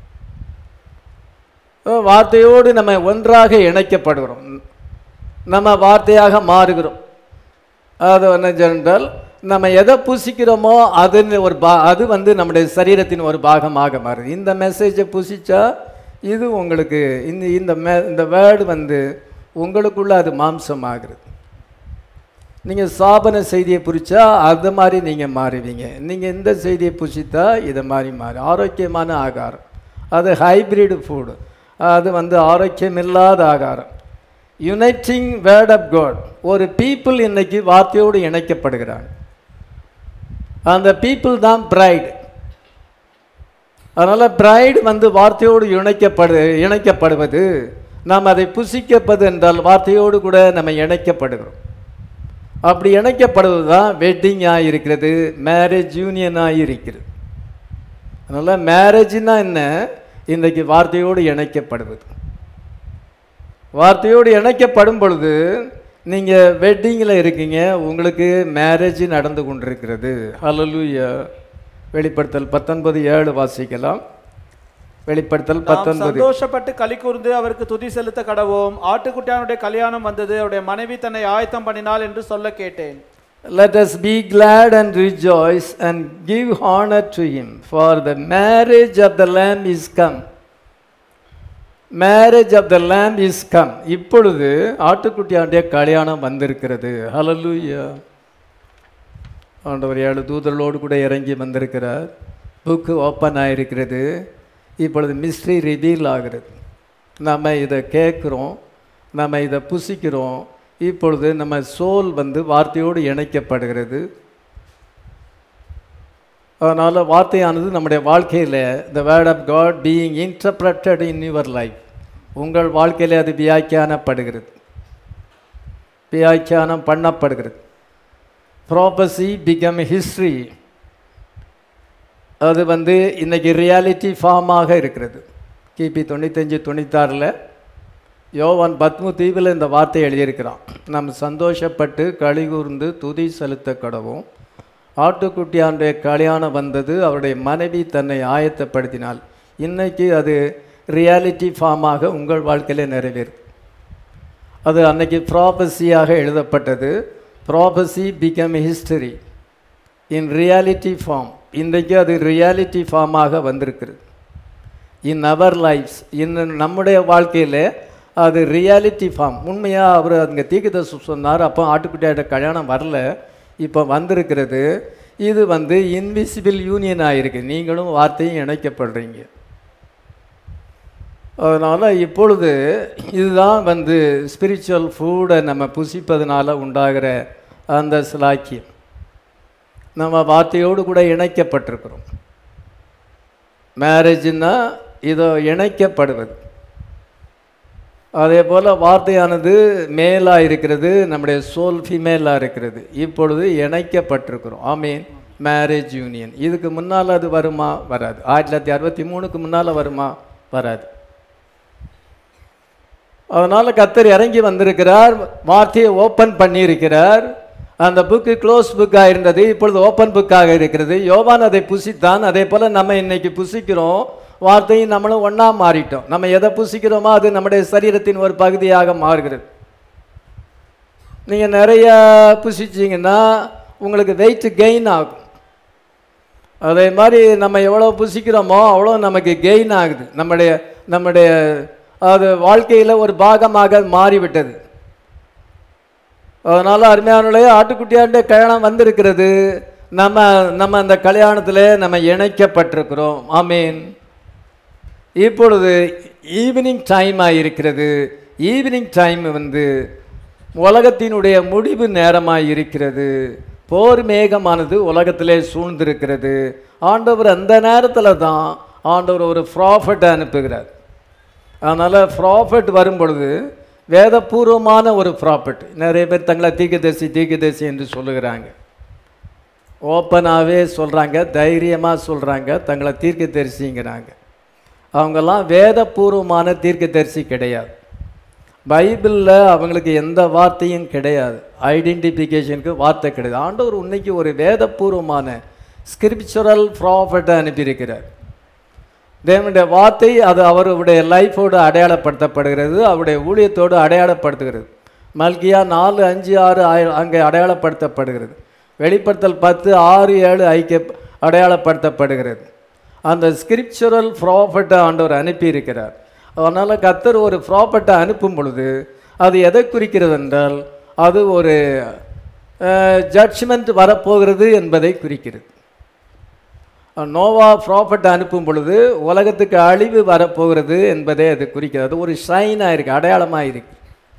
வார்த்தையோடு நம்ம ஒன்றாக இணைக்கப்படுகிறோம் நம்ம வார்த்தையாக மாறுகிறோம் அது என்ன என்றால் நம்ம எதை புசிக்கிறோமோ அதுன்னு ஒரு பா அது வந்து நம்முடைய சரீரத்தின் ஒரு பாகமாக மாறுது இந்த மெசேஜை புசிச்சா இது உங்களுக்கு இந்த இந்த மே இந்த வேர்டு வந்து உங்களுக்குள்ள அது மாம்சமாகிறது நீங்கள் சாபன செய்தியை புரிச்சா அது மாதிரி நீங்கள் மாறுவீங்க நீங்கள் இந்த செய்தியை புசித்தா இதை மாதிரி மாறு ஆரோக்கியமான ஆகாரம் அது ஹைப்ரிட் ஃபுட் அது வந்து ஆரோக்கியமில்லாத ஆகாரம் யுனைட்டிங் வேர்ட் ஆஃப் காட் ஒரு பீப்புள் இன்னைக்கு வார்த்தையோடு இணைக்கப்படுகிறாங்க அந்த பீப்புள் தான் பிரைடு அதனால் பிரைடு வந்து வார்த்தையோடு இணைக்கப்படு இணைக்கப்படுவது நாம் அதை புசிக்கப்பது என்றால் வார்த்தையோடு கூட நம்ம இணைக்கப்படுகிறோம் அப்படி இணைக்கப்படுவது தான் வெட்டிங்காக இருக்கிறது மேரேஜ் யூனியனாக இருக்கிறது அதனால் மேரேஜ்னா என்ன இன்றைக்கு வார்த்தையோடு இணைக்கப்படுவது வார்த்தையோடு இணைக்கப்படும் பொழுது நீங்கள் வெட்டிங்கில் இருக்கீங்க உங்களுக்கு மேரேஜ் நடந்து கொண்டிருக்கிறது ஹலலூயா வெளிப்படுத்தல் பத்தொன்பது ஏழு வாசிக்கலாம் வெளிப்படுத்தல் நாம் பத்தொன்பது சந்தோஷப்பட்டு களி கூர்ந்து அவருக்கு துதி செலுத்த கடவோம் ஆட்டுக்குட்டியானுடைய கல்யாணம் வந்தது அவருடைய மனைவி தன்னை ஆயத்தம் பண்ணினாள் என்று சொல்ல கேட்டேன் Let us be glad and rejoice and give honor to him, for the marriage of the Lamb is come. Marriage of the lamb is come இப்பொழுது ஆட்டுக்குட்டியாண்டிய கல்யாணம் வந்திருக்கிறது ஹalleluya ஆண்டவர் ஏழு தூதர்களோடு கூட இறங்கி வந்திருக்கிறார் புக்கு ஓப்பன் ஆகிருக்கிறது இப்பொழுது மிஸ்ட்ரி ரிவீல் ஆகிறது நம்ம இதை கேட்குறோம் நம்ம இதை புசிக்கிறோம் இப்பொழுது நம்ம சோல் வந்து வார்த்தையோடு இணைக்கப்படுகிறது அதனால் வார்த்தையானது நம்முடைய வாழ்க்கையில் the word of God being interpreted in your life உங்கள் வாழ்க்கையில் அது வியாக்கியானப்படுகிறது வியாக்கியானம் பண்ணப்படுகிறது ப்ராபஸி பிகம் ஹிஸ்ட்ரி அது வந்து இன்னைக்கு ரியாலிட்டி ஃபார்மாக இருக்கிறது கிபி தொண்ணூத்தஞ்சு தொண்ணூத்தாறில் யோவான் பத்மு தீவில் இந்த வார்த்தை எழுதியிருக்கிறான் நாம் சந்தோஷப்பட்டு களி கூர்ந்து துதி செலுத்த கடவும் ஆட்டுக்குட்டியானுடைய கல்யாணம் வந்தது அவருடைய மனைவி தன்னை ஆயத்தப்படுத்தினாள் இன்னைக்கு அது ரியாலிட்டி ஃபார்மாக உங்கள் வாழ்க்கையில் நிறைவேறும் அது அன்னைக்கு ப்ராபஸியாக எழுதப்பட்டது prophecy become history in reality form இன்றைக்கு அது ரியாலிட்டி ஃபார்மாக வந்திருக்கிறது இன் அவர் லைஃப்ஸ் இன்னும் நம்முடைய வாழ்க்கையில் அது ரியாலிட்டி ஃபார்ம் உண்மையாக அவர் அங்கே தீர்க்கதரிசி சொன்னார் அப்போ ஆட்டுக்குட்டியாட்ட கல்யாணம் வரல இப்போ வந்திருக்கிறது இது வந்து இன்விசிபிள் யூனியன் ஆகிருக்கு நீங்களும் வார்த்தையும் இணைக்கப்படுறீங்க அதனால் இப்பொழுது இதுதான் வந்து ஸ்பிரிச்சுவல் ஃபுட்டை நம்ம புசிப்பதனால உண்டாகிற அந்த சிலாக்கியம் நம்ம வார்த்தையோடு கூட இணைக்கப்பட்டிருக்கிறோம் மேரேஜ்னா இதோ இணைக்கப்படுவது அதே போல் வார்த்தையானது மேலாக இருக்கிறது நம்முடைய சோல் ஃபீமேலாக இருக்கிறது இப்பொழுது இணைக்கப்பட்டிருக்கிறோம் ஆமீன் மேரேஜ் யூனியன் இதுக்கு முன்னால் அது வருமா வராது ஆயிரத்தி தொள்ளாயிரத்தி அறுபத்தி மூணுக்கு முன்னால் வருமா வராது அதனால் கத்தர் இறங்கி வந்திருக்கிறார் வார்த்தையை ஓப்பன் பண்ணியிருக்கிறார் அந்த புக்கு க்ளோஸ் புக்காக இருந்தது இப்பொழுது ஓப்பன் புக்காக இருக்கிறது யோவான் அதை புசித்தான் அதே போல் நம்ம இன்னைக்கு புசிக்கிறோம் வார்த்தையும் நம்மளும் ஒன்றா மாறிட்டோம் நம்ம எதை புசிக்கிறோமோ அது நம்முடைய சரீரத்தின் ஒரு பகுதியாக மாறுகிறது நீங்கள் நிறைய புசிச்சிங்கன்னா உங்களுக்கு வெயிட் கெயின் ஆகும் அதே மாதிரி நம்ம எவ்வளோ புசிக்கிறோமோ அவ்வளோ நமக்கு கெயின் ஆகுது நம்முடைய நம்முடைய அது வாழ்க்கையில் ஒரு பாகமாக மாறிவிட்டது அதனால் அருமையானுடைய ஆட்டுக்குட்டியாண்ட கல்யாணம் வந்திருக்கிறது நம்ம நம்ம அந்த கல்யாணத்தில் நம்ம இணைக்கப்பட்டிருக்கிறோம் ஆமீன் இப்பொழுது ஈவினிங் டைமாக இருக்கிறது ஈவினிங் டைம் வந்து உலகத்தினுடைய முடிவு நேரமாக இருக்கிறது போர் மேகமானது உலகத்திலே சூழ்ந்திருக்கிறது ஆண்டவர் அந்த நேரத்தில் தான் ஆண்டவர் ஒரு ப்ராஃபட்டை அனுப்புகிறார் அதனால் ப்ராஃபட் வரும் பொழுது வேதபூர்வமான ஒரு ப்ராஃபட் நிறைய பேர் தங்களை தீர்க்கதரிசி தீர்க்கதரிசி என்று சொல்லுகிறாங்க ஓப்பனாகவே சொல்கிறாங்க தைரியமாக சொல்கிறாங்க தங்களை தீர்க்கதரிசிங்கிறாங்க அவங்கெல்லாம் வேதபூர்வமான தீர்க்கதரிசி கிடையாது பைபிளில் அவங்களுக்கு எந்த வார்த்தையும் கிடையாது ஐடென்டிஃபிகேஷனுக்கு வார்த்தை கிடையாது ஆண்டவர் இன்னைக்கு ஒரு வேதபூர்வமான ஸ்கிரிப்சுரல் ப்ராஃபட்டை அனுப்பியிருக்கிறார் தேவனுடைய வார்த்தை அது அவருடைய லைஃபோடு அடையாளப்படுத்தப்படுகிறது அவருடைய ஊழியத்தோடு அடையாளப்படுத்துகிறது மல்கியா நாலு அஞ்சு ஆறு ஆய- அங்கே அடையாளப்படுத்தப்படுகிறது வெளிப்படுத்தல் பத்து ஆறு ஏழு ஐக்கிய அடையாளப்படுத்தப்படுகிறது அந்த ஸ்கிரிப்சுரல் ப்ராஃபட்டை ஆண்டவர் அனுப்பியிருக்கிறார் அதனால் கத்தர் ஒரு ப்ராப்பர்ட்டை அனுப்பும் பொழுது அது எதை குறிக்கிறது என்றால் அது ஒரு ஜட்ஜ்மெண்ட் வரப்போகிறது என்பதை குறிக்கிறது நோவா ப்ராஃபட் அனுப்பும் பொழுது உலகத்துக்கு அழிவு வரப்போகிறது என்பதை அது குறிக்கிறது அது ஒரு ஷைனாக இருக்கு அடையாளமாக இருக்கு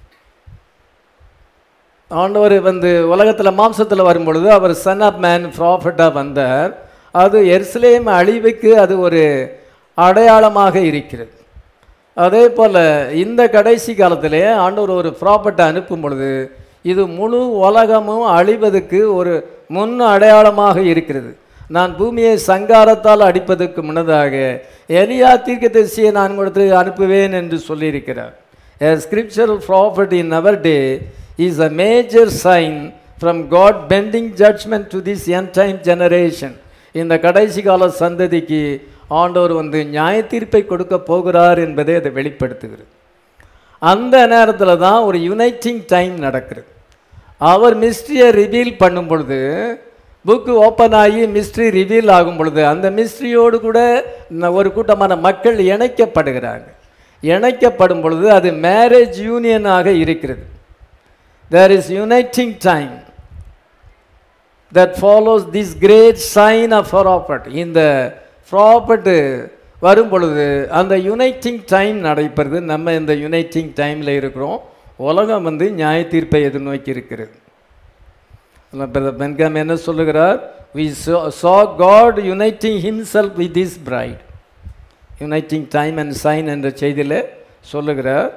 ஆண்டவர் வந்து உலகத்தில் மாம்சத்தில் வரும் பொழுது அவர் சன் ஆஃப் மேன் ப்ராஃபட்டாக வந்தார் அது எருசலேம் அழிவுக்கு அது ஒரு அடையாளமாக இருக்கிறது அதே போல் இந்த கடைசி காலத்திலே ஆண்டவர் ஒரு ப்ராப்பர்ட்டை அனுப்பும் பொழுது இது முழு உலகமும் அழிவதற்கு ஒரு முன் அடையாளமாக இருக்கிறது நான் பூமியை சங்காரத்தால் அடிப்பதற்கு முன்னதாக எலியா தீர்க்கதரிசியை நான் உங்களுக்கு அனுப்புவேன் என்று சொல்லியிருக்கிறார் A scriptural prophet in our day is a major sign from God bending judgment to this end time generation. இந்த கடைசி கால சந்ததிக்கு ஆண்டவர் வந்து நியாய தீர்ப்பை கொடுக்க போகிறார் என்பதை அதை வெளிப்படுத்துகிறது அந்த நேரத்தில் தான் ஒரு யுனைட்டிங் டைம் நடக்கிறது அவர் மிஸ்ட்ரியை ரிவீல் பண்ணும் பொழுது புக்கு ஓப்பன் ஆகி மிஸ்ட்ரி ரிவீல் ஆகும் பொழுது அந்த மிஸ்ட்ரியோடு கூட ந- ஒரு கூட்டமான மக்கள் இணைக்கப்படுகிறாங்க இணைக்கப்படும் பொழுது அது மேரேஜ் யூனியனாக இருக்கிறது there is uniting time that follows this great sign of prophet இந்த ப்ராப்பர்ட்டு வரும் பொழுது அந்த யுனைட்டிங் டைம் நடைபெறுது நம்ம இந்த யுனைட்டிங் டைமில் இருக்கிறோம் உலகம் வந்து நியாய தீர்ப்பை எதிர்நோக்கி இருக்கிறது பென்காம் என்ன சொல்லுகிறார் we saw saw God uniting himself with his bride uniting time and sign என்ற செய்தியில் சொல்லுகிறார்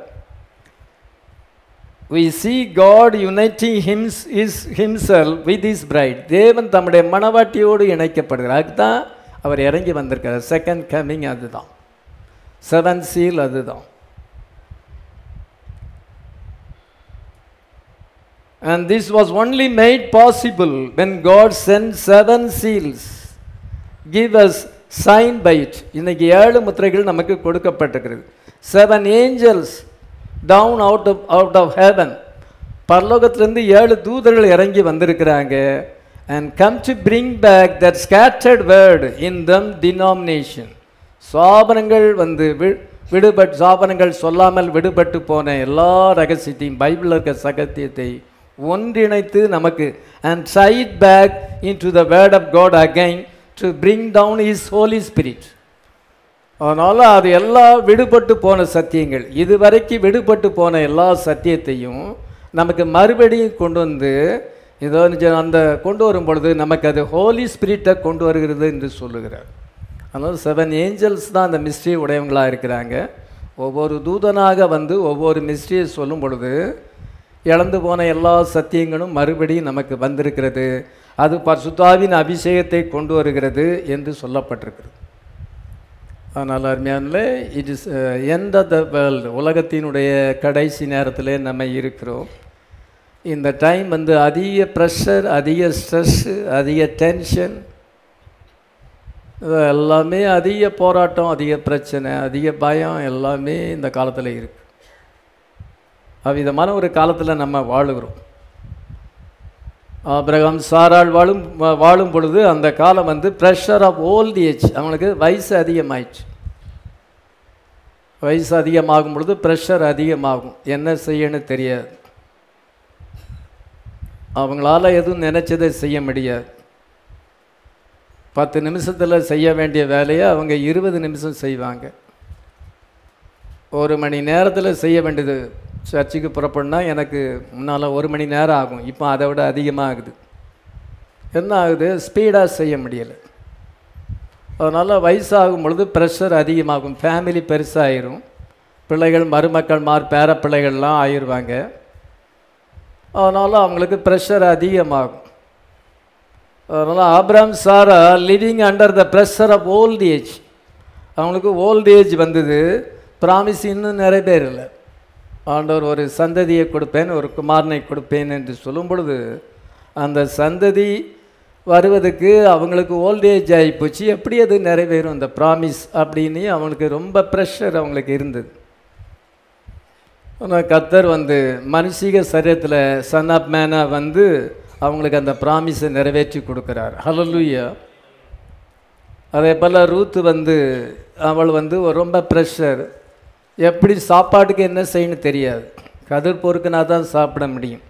we see God uniting hims, his, himself with his bride தேவன் தம்முடைய மணவாட்டியோடு இணைக்கப்படுகிறார் அதுதான் அவர் இறங்கி வந்திருக்கார் செகண்ட் கமிங் அதுதான் செவன் சீல் அதுதான் And this was only made possible when God sent seven seals. Give us sign by it. இன்னைக்கு ஏழு முத்திரைகள் நமக்கு கொடுக்கப்பட்டிருக்கிறது seven angels down out of out of heaven பரலோகத்திலிருந்து ஏழு தூதர்கள் இறங்கி வந்திருக்கிறாங்க and come to bring back that scattered word in them denomination சாபனங்கள் வந்து வி- விடுபட் சாபனங்கள் சொல்லாமல் விடுபட்டு போன எல்லா ரகசியத்தையும் பைபிளில் இருக்க சகத்தியத்தை ஒன்றிணைத்து நமக்கு and side back into the word of God again to bring down is Holy Spirit அதனால் அது எல்லா விடுபட்டு போன சத்தியங்கள் இதுவரைக்கும் விடுபட்டு போன எல்லா சத்தியத்தையும் நமக்கு மறுபடியும் கொண்டு வந்து இதோ நிஜ- அந்த கொண்டு வரும் பொழுது நமக்கு அது ஹோலி ஸ்பிரிட்டை கொண்டு வருகிறது என்று சொல்லுகிறார் அதனால் செவன் ஏஞ்சல்ஸ் தான் அந்த மிஸ்ட்ரி உடையவங்களாக இருக்கிறாங்க ஒவ்வொரு தூதனாக வந்து ஒவ்வொரு மிஸ்ட்ரியை சொல்லும் பொழுது இழந்து போன எல்லா சத்தியங்களும் மறுபடியும் நமக்கு வந்திருக்கிறது அது பரிசுத்தாவின் அபிஷேகத்தை கொண்டு வருகிறது என்று சொல்லப்பட்டிருக்கிறது ஆனால் அருமையானே it is end of the world உலகத்தினுடைய கடைசி நேரத்தில் நம்ம இருக்கிறோம் இந்த டைம் வந்து அதிக ப்ரெஷர் அதிக ஸ்ட்ரெஸ்ஸு அதிக டென்ஷன் எல்லாமே அதிக போராட்டம் அதிக பிரச்சனை அதிக பயம் எல்லாமே இந்த காலத்தில் இருக்கு அவ்விதமான ஒரு காலத்தில் நம்ம வாழுகிறோம் ஆபிரகாம் சாராள் வாழும் வா- வாழும் பொழுது அந்த காலம் வந்து ப்ரெஷர் ஆஃப் ஓல்ட் ஏஜ் அவனுக்கு வயசு அதிகமாயிடுச்சு வயசு அதிகமாகும் பொழுது ப்ரெஷர் அதிகமாகும் என்ன செய்யணும் தெரியாது அவங்களால எதுவும் நினைச்சதை செய்ய முடியாது பத்து நிமிஷத்தில் செய்ய வேண்டிய வேலையை அவங்க இருபது நிமிஷம் செய்வாங்க ஒரு மணி நேரத்தில் செய்ய வேண்டியது சர்ச்சுக்கு புறப்படனா எனக்கு முன்னால் ஒரு மணி நேரம் ஆகும் இப்போ அதை விட அதிகமாக ஆகுது என்ன ஆகுது ஸ்பீடாக செய்ய முடியலை அதனால் வயசாகும் பொழுது ப்ரெஷர் அதிகமாகும் ஃபேமிலி பெருசாகிரும் பிள்ளைகள் மருமக்கள் மார் பேர பிள்ளைகள்லாம் ஆயிடுவாங்க அதனால் அவங்களுக்கு ப்ரெஷர் அதிகமாகும் அதனால் Abram Sarah living under the pressure of old age அவங்களுக்கு ஓல்ட் ஏஜ் வந்தது ப்ராமிஸ் இன்னும் நிறைவேறலை ஆண்டவர் ஒரு சந்ததியை கொடுப்பேன் ஒரு குமாரனை கொடுப்பேன் என்று சொல்லும் பொழுது அந்த சந்ததி வருவதுக்கு அவங்களுக்கு ஓல்ட் ஏஜ் ஆகிப்போச்சு எப்படி அது நிறைவேறும் அந்த ப்ராமிஸ் அப்படின்னு அவங்களுக்கு ரொம்ப ப்ரெஷர் அவங்களுக்கு இருந்தது ஆனால் கத்தர் வந்து மனுஷிக சரீரத்தில் சன் ஆஃப் மேனாக வந்து அவங்களுக்கு அந்த ப்ராமிஸை நிறைவேற்றி கொடுக்குறார் ஹலலுயா அதே போல் ரூத்து வந்து அவள் வந்து ஒரு ரொம்ப ப்ரெஷர் எப்படி சாப்பாட்டுக்கு என்ன செய்யணும் தெரியாது கதிர் பொறுக்குனா தான் சாப்பிட முடியும்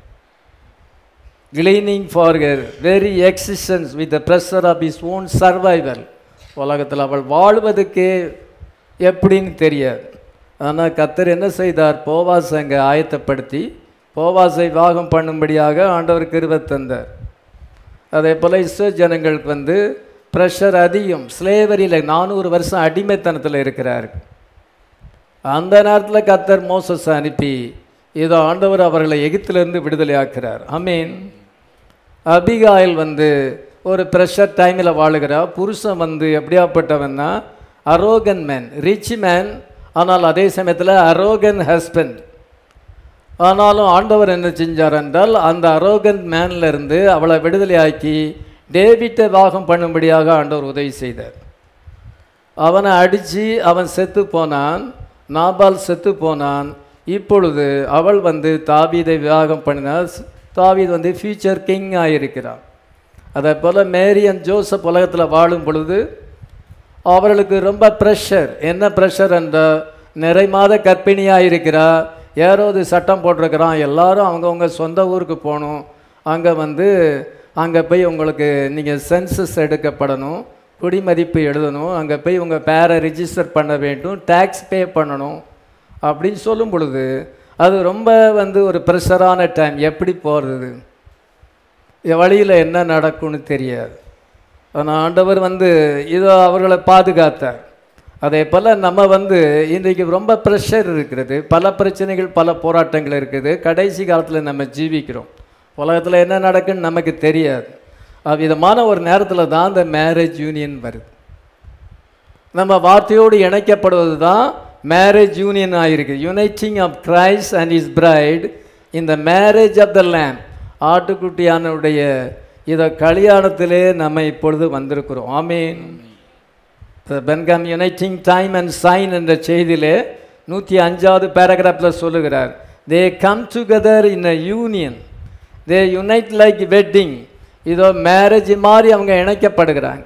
cleaning for her very existence with the pressure of is own survival உலகத்தில் அவள் வாழ்வதற்கே எப்படின்னு தெரியாது ஆனால் கத்தர் என்ன செய்தார் போவாஸ் அங்கே ஆயத்தப்படுத்தி போவாசை வாகம் பண்ணும்படியாக ஆண்டவர் கிருபை தந்தார் அதே போல் இஸ்ரோ ஜனங்களுக்கு வந்து ப்ரெஷர் அதிகம் ஸ்லேவரியில் நானூறு வருஷம் அடிமைத்தனத்தில் இருக்கிறார் அந்த நேரத்தில் கத்தர் மோசஸ் அனுப்பி இதோ ஆண்டவர் அவர்களை எகிப்திலிருந்து விடுதலை ஆக்குறார் அமீன் அபிகாயில் வந்து ஒரு ப்ரெஷர் டைமில் வாழுகிறா புருஷன் வந்து எப்படியாப்பட்டவன்னா அரோகன் மேன் ரிச் மேன் ஆனால் அதே சமயத்தில் அரோகன் ஹஸ்பண்ட் ஆனாலும் ஆண்டவர் என்ன செஞ்சார் என்றால் அந்த அரோகன் மேன்ல இருந்து அவளை விடுதலையாக்கி டேவிட்டை வாகம் பண்ணும்படியாக ஆண்டவர் உதவி செய்தார் அவனை அடித்து அவன் செத்து போனான் நாபால் செத்து போனான் இப்பொழுது அவள் வந்து தாவீதை விவாகம் பண்ணினார் தாவீது வந்து ஃபியூச்சர் கிங் ஆகியிருக்கிறான் அதே போல் மேரி அண்ட் ஜோசப் உலகத்தில் வாழும் பொழுது அவர்களுக்கு ரொம்ப ப்ரெஷர் என்ன ப்ரெஷர் என்ற நிறை மாத கர்ப்பிணியாக இருக்கிறா ஏரோது சட்டம் போட்டிருக்கிறான் எல்லாரும் அவங்கவுங்க சொந்த ஊருக்கு போகணும் அங்கே வந்து அங்கே போய் உங்களுக்கு நீங்கள் சென்சஸ் எடுக்கப்படணும் குடிமதிப்பு எழுதணும் அங்கே போய் உங்கள் பேரை ரிஜிஸ்டர் பண்ண வேண்டும் டேக்ஸ் பே பண்ணணும் அப்படின்னு சொல்லும் பொழுது அது ரொம்ப வந்து ஒரு ப்ரெஷரான டைம் எப்படி போகிறது வழியில் என்ன நடக்கும்னு தெரியாது ஆனால் ஆண்டவர் வந்து இதோ அவர்களை பாதுகாத்தார் அதே போல் நம்ம வந்து இன்றைக்கு ரொம்ப ப்ரெஷர் இருக்கிறது பல பிரச்சனைகள் பல போராட்டங்கள் இருக்குது கடைசி காலத்தில் நம்ம ஜீவிக்கிறோம் உலகத்தில் என்ன நடக்குன்னு நமக்கு தெரியாது அவ்விதமான ஒரு நேரத்தில் தான் இந்த மேரேஜ் யூனியன் வருது நம்ம வார்த்தையோடு இணைக்கப்படுவது தான் மேரேஜ் யூனியன் ஆகிருக்கு uniting of Christ and is bride இந்த மேரேஜ் ஆஃப் த லேம் ஆட்டுக்குட்டியானுடைய இதை கல்யாணத்திலே நம்ம இப்பொழுது வந்திருக்கிறோம் ஆமீன் பென்காம் யுனைட்டிங் டைம் அண்ட் சைன் என்ற செய்தியிலே நூற்றி அஞ்சாவது பேராகிராஃபில் சொல்லுகிறார் they come together in a union they unite like wedding இதோ மேரேஜ் மாதிரி அவங்க இணைக்கப்படுகிறாங்க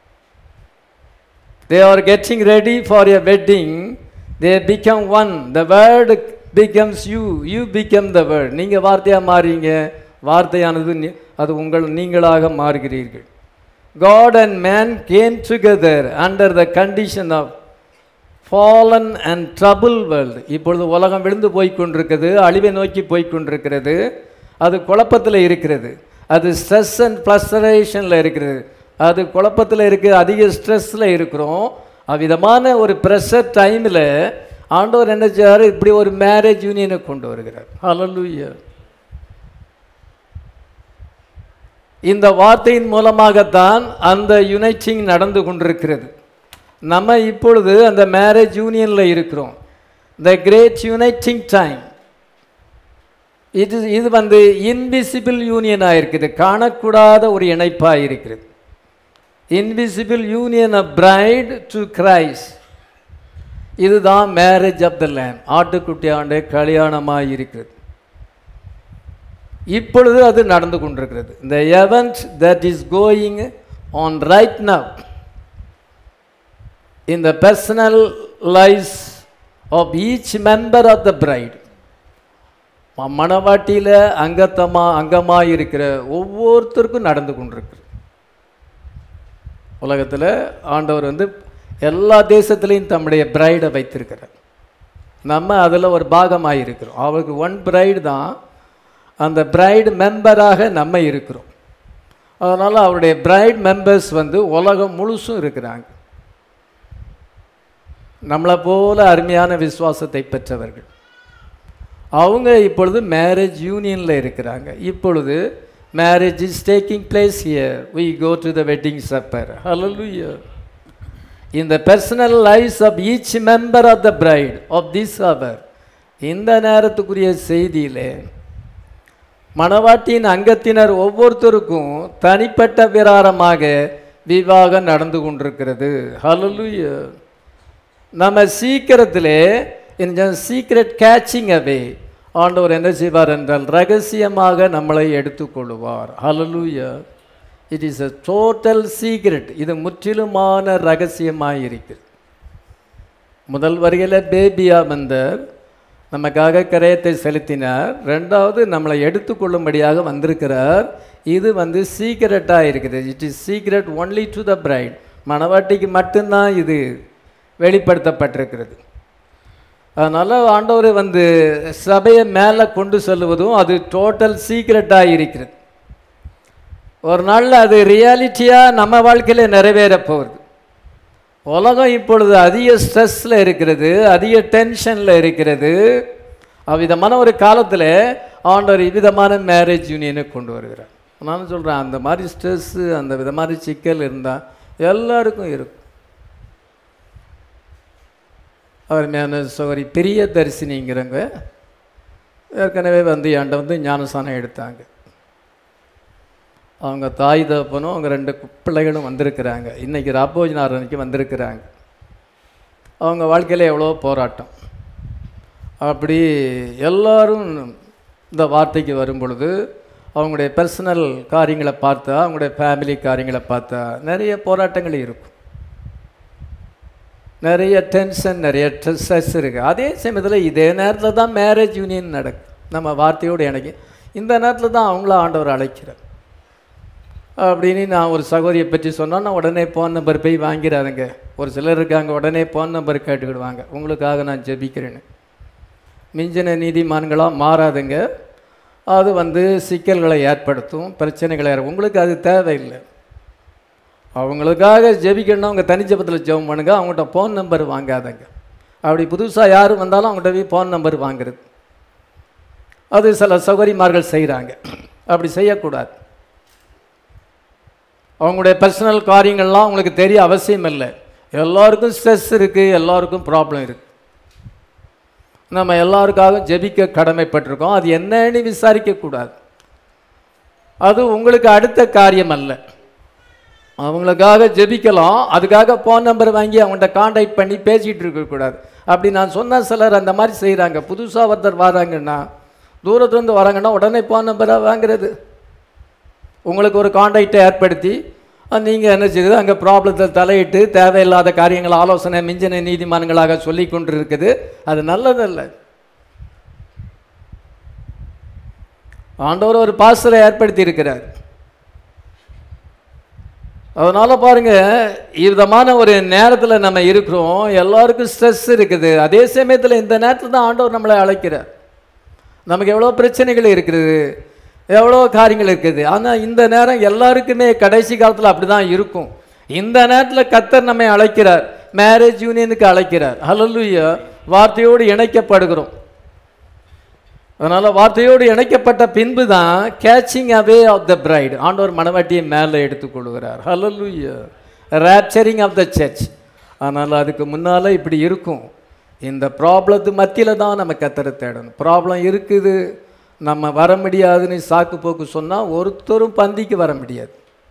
they are getting ready for a wedding they become one the word becomes you you become the word நீங்க வார்த்தையா மாறீங்க வார்த்தையானது நீ- அது உங்கள் நீங்களாக மாறுகிறீர்கள் God and man came together under the condition of fallen and troubled world இப்பொழுது உலகம் விழுந்து போய் கொண்டிருக்கிறது அழிவை நோக்கி போய் கொண்டிருக்கிறது அது குழப்பத்தில் இருக்கிறது அது ஸ்ட்ரெஸ் அண்ட் ப்ளஸ்டரேஷனில் இருக்கிறது அது குழப்பத்தில் இருக்கு அதிக ஸ்ட்ரெஸ்ஸில் இருக்கிறோம் அவ்விதமான ஒரு ப்ரெஷர் டைமில் ஆண்டவர் என்ன செய்றாரு இப்படி ஒரு மேரேஜ் யூனியனை கொண்டு வருகிறார் ஹalleluya இந்த வார்த்தையின் மூலமாகத்தான் அந்த யுனைட்டிங் நடந்து கொண்டிருக்கிறது நம்ம இப்பொழுது அந்த மேரேஜ் யூனியனில் இருக்கிறோம் த கிரேட் யுனைட்டிங் டைம் இது இது வந்து இன்விசிபிள் யூனியனாக இருக்குது காணக்கூடாத ஒரு இணைப்பாக இருக்கிறது invisible union of bride to Christ இதுதான் மேரேஜ் ஆஃப் த லேண்ட் ஆட்டுக்குட்டி ஆண்டு கல்யாணமாக இருக்கிறது இப்பொழுது அது நடந்து கொண்டிருக்கிறது இந்த event that is going on right now in the personal lives of each member of the bride மணவாட்டியில் அங்கத்தமா அங்கமாக இருக்கிற ஒவ்வொருத்தருக்கும் நடந்து கொண்டிருக்கு உலகத்தில் ஆண்டவர் வந்து எல்லா தேசத்துலேயும் தம்முடைய பிரைடை வைத்திருக்கிறார் நம்ம அதில் ஒரு பாகமாக இருக்கிறோம் அவருக்கு ஒன் பிரைடு தான் அந்த பிரைடு மெம்பராக நம்ம இருக்கிறோம் அதனால் அவருடைய பிரைட் மெம்பர்ஸ் வந்து உலகம் முழுசும் இருக்கிறாங்க நம்மளை போல அருமையான விசுவாசத்தை பெற்றவர்கள் அவங்க இப்பொழுது மேரேஜ் யூனியனில் இருக்கிறாங்க இப்பொழுது marriage is taking place here we go to the wedding supper ஹalleluya in the personal lives of each member of the bride of this hour இந்த நேரத்துக்குரிய செய்தியிலே மணவாட்டியின் அங்கத்தினர் ஒவ்வொருத்தருக்கும் தனிப்பட்ட விராரமாக விவாகம் நடந்து கொண்டிருக்கிறது ஹalleluya நம்ம சீக்கிரத்திலே இந்த சீக்ரெட் கேட்சிங் அவே ஆண்டவர் என்ன செய்வார் என்றால் ரகசியமாக நம்மளை எடுத்துக்கொள்வார் ஹalleluya it is a total secret இது முற்றிலுமான ரகசியமாக இருக்கிறது முதல் வரியில் பேபியா வந்தார் நமக்காக கரையத்தை செலுத்தினார் ரெண்டாவது நம்மளை எடுத்துக்கொள்ளும்படியாக வந்திருக்கிறார் இது வந்து சீக்ரெட்டாக இருக்குது it is secret only to the bride மணவாட்டிக்கு மட்டும்தான் இது வெளிப்படுத்தப்பட்டிருக்கிறது அதனால் ஆண்டவர் வந்து சபையை மேலே கொண்டு செல்வதும் அது டோட்டல் சீக்ரெட்டாக இருக்கிறது ஒரு நாளில் அது ரியாலிட்டியாக நம்ம வாழ்க்கையில் நிறைவேறப் போகுது உலகம் இப்பொழுது அதிக ஸ்ட்ரெஸ்ஸில் இருக்கிறது அதிக டென்ஷனில் இருக்கிறது அவ்விதமான ஒரு காலத்தில் ஆண்டவர் இவ்விதமான மேரேஜ் யூனியனை கொண்டு வருகிறார் நான் சொல்கிறேன் அந்த மாதிரி ஸ்ட்ரெஸ்ஸு அந்த விதமான சிக்கல் இருந்தால் எல்லாருக்கும் இருக்கும் அருமையான சோரி பெரிய தரிசினிங்கிறவங்க ஏற்கனவே வந்து என்கிட்ட வந்து ஞானசானம் எடுத்தாங்க அவங்க தாய் தகப்பனும் அவங்க ரெண்டு கு- பிள்ளைகளும் வந்திருக்கிறாங்க இன்றைக்கி ராபோஜனார் அன்னைக்கு வந்திருக்கிறாங்க அவங்க வாழ்க்கையில் எவ்வளோ போராட்டம் அப்படி எல்லாரும் இந்த வார்த்தைக்கு வரும் பொழுது அவங்களுடைய பர்சனல் காரியங்களை பார்த்தா அவங்களுடைய ஃபேமிலி காரியங்களை பார்த்தா நிறைய போராட்டங்கள் இருக்கும் நிறைய டென்ஷன் நிறைய ஸ்ட்ரெஸ் இருக்குது அதே சமயத்தில் இதே நேரத்தில் தான் மேரேஜ் யூனியன் நடக்கும் நம்ம வார்த்தையோடு எனக்கு இந்த நேரத்தில் தான் அவங்கள ஆண்டவர் அழைக்கிறார் அப்படின்னு நான் ஒரு சகோதரியை பற்றி சொன்னா நான் உடனே ஃபோன் நம்பர் போய் வாங்கிடாதுங்க ஒரு சிலர் இருக்காங்க உடனே ஃபோன் நம்பர் கேட்டுக்கிடுவாங்க உங்களுக்காக நான் ஜெபிக்கிறேன்னு மிஞ்சின நீதிமான்களாக மாறாதுங்க அது வந்து சிக்கல்களை ஏற்படுத்தும் பிரச்சனைகளை ஏற்ப- உங்களுக்கு அது தேவையில்லை அவங்களுக்காக ஜெபிக்கணும் அவங்க தனிஜபத்தில் ஜெபம் பண்ணுங்க அவங்கள்ட்ட ஃபோன் நம்பர் வாங்காதங்க அப்படி புதுசாக யார் வந்தாலும் அவங்கள்ட்ட போய் ஃபோன் நம்பர் வாங்குறது அது சில சௌகரியமார்கள் செய்கிறாங்க அப்படி செய்யக்கூடாது அவங்களுடைய பர்சனல் காரியங்கள்லாம் அவங்களுக்கு தெரிய அவசியம் இல்லை எல்லாருக்கும் ஸ்ட்ரெஸ் இருக்குது எல்லாருக்கும் ப்ராப்ளம் இருக்குது நம்ம எல்லாருக்காகவும் ஜெபிக்க கடமைப்பட்டிருக்கோம் அது என்னன்னு விசாரிக்கக்கூடாது அது உங்களுக்கு அடுத்த காரியம் அல்ல அவங்களுக்காக ஜெபிக்கலாம் அதுக்காக ஃபோன் நம்பர் வாங்கி அவங்கள்ட்ட காண்டாக்ட் பண்ணி பேசிகிட்டு இருக்கக்கூடாது அப்படி நான் சொன்ன சிலர் அந்த மாதிரி செய்கிறாங்க புதுசாக ஒருத்தர் வராங்கன்னா தூரத்துலேருந்து வராங்கன்னா உடனே ஃபோன் நம்பராக வாங்குறது உங்களுக்கு ஒரு காண்டாக்டை ஏற்படுத்தி நீங்கள் என்ன செய்யுது அங்கே ப்ராப்ளத்தை தலையிட்டு தேவையில்லாத காரியங்கள் ஆலோசனை மிஞ்சின நீதிமான்களாக சொல்லி கொண்டு இருக்குது அது நல்லதல்ல ஆண்டவர் ஒரு பாஸ்டரை ஏற்படுத்தி இருக்கிறார் அதனால பாருங்க விதமான ஒரு நேரத்தில் நம்ம இருக்கிறோம் எல்லாருக்கும் ஸ்ட்ரெஸ் இருக்குது அதே சமயத்தில் இந்த நேரத்தில் தான் ஆண்டவர் நம்மளை அழைக்கிறார் நமக்கு எவ்வளோ பிரச்சனைகள் இருக்குது எவ்வளோ காரியங்கள் இருக்குது ஆனால் இந்த நேரம் எல்லாருக்குமே கடைசி காலத்தில் அப்படி தான் இருக்கும் இந்த நேரத்தில் கத்தர் நம்மை அழைக்கிறார் மேரேஜ் யூனியனுக்கு அழைக்கிறார் ஹalleluya வார்த்தையோடு இணைக்கப்படுகிறோம் அதனால் வார்த்தையோடு இணைக்கப்பட்ட பின்பு தான் catching away of the bride ஆண்டவர் மணவாட்டியை மேலே எடுத்துக்கொள்கிறார் ஹalleluya ரேப்சரிங் ஆஃப் த சர்ச் ஆனால் அதுக்கு முன்னால் இப்படி இருக்கும் இந்த ப்ராப்ளத்து மத்தியில் தான் நம்ம கத்தரை தேடணும் ப்ராப்ளம் இருக்குது நம்ம வர முடியாதுன்னு சாக்கு போக்கு சொன்னால் ஒருத்தரும் பந்திக்கு வர முடியாது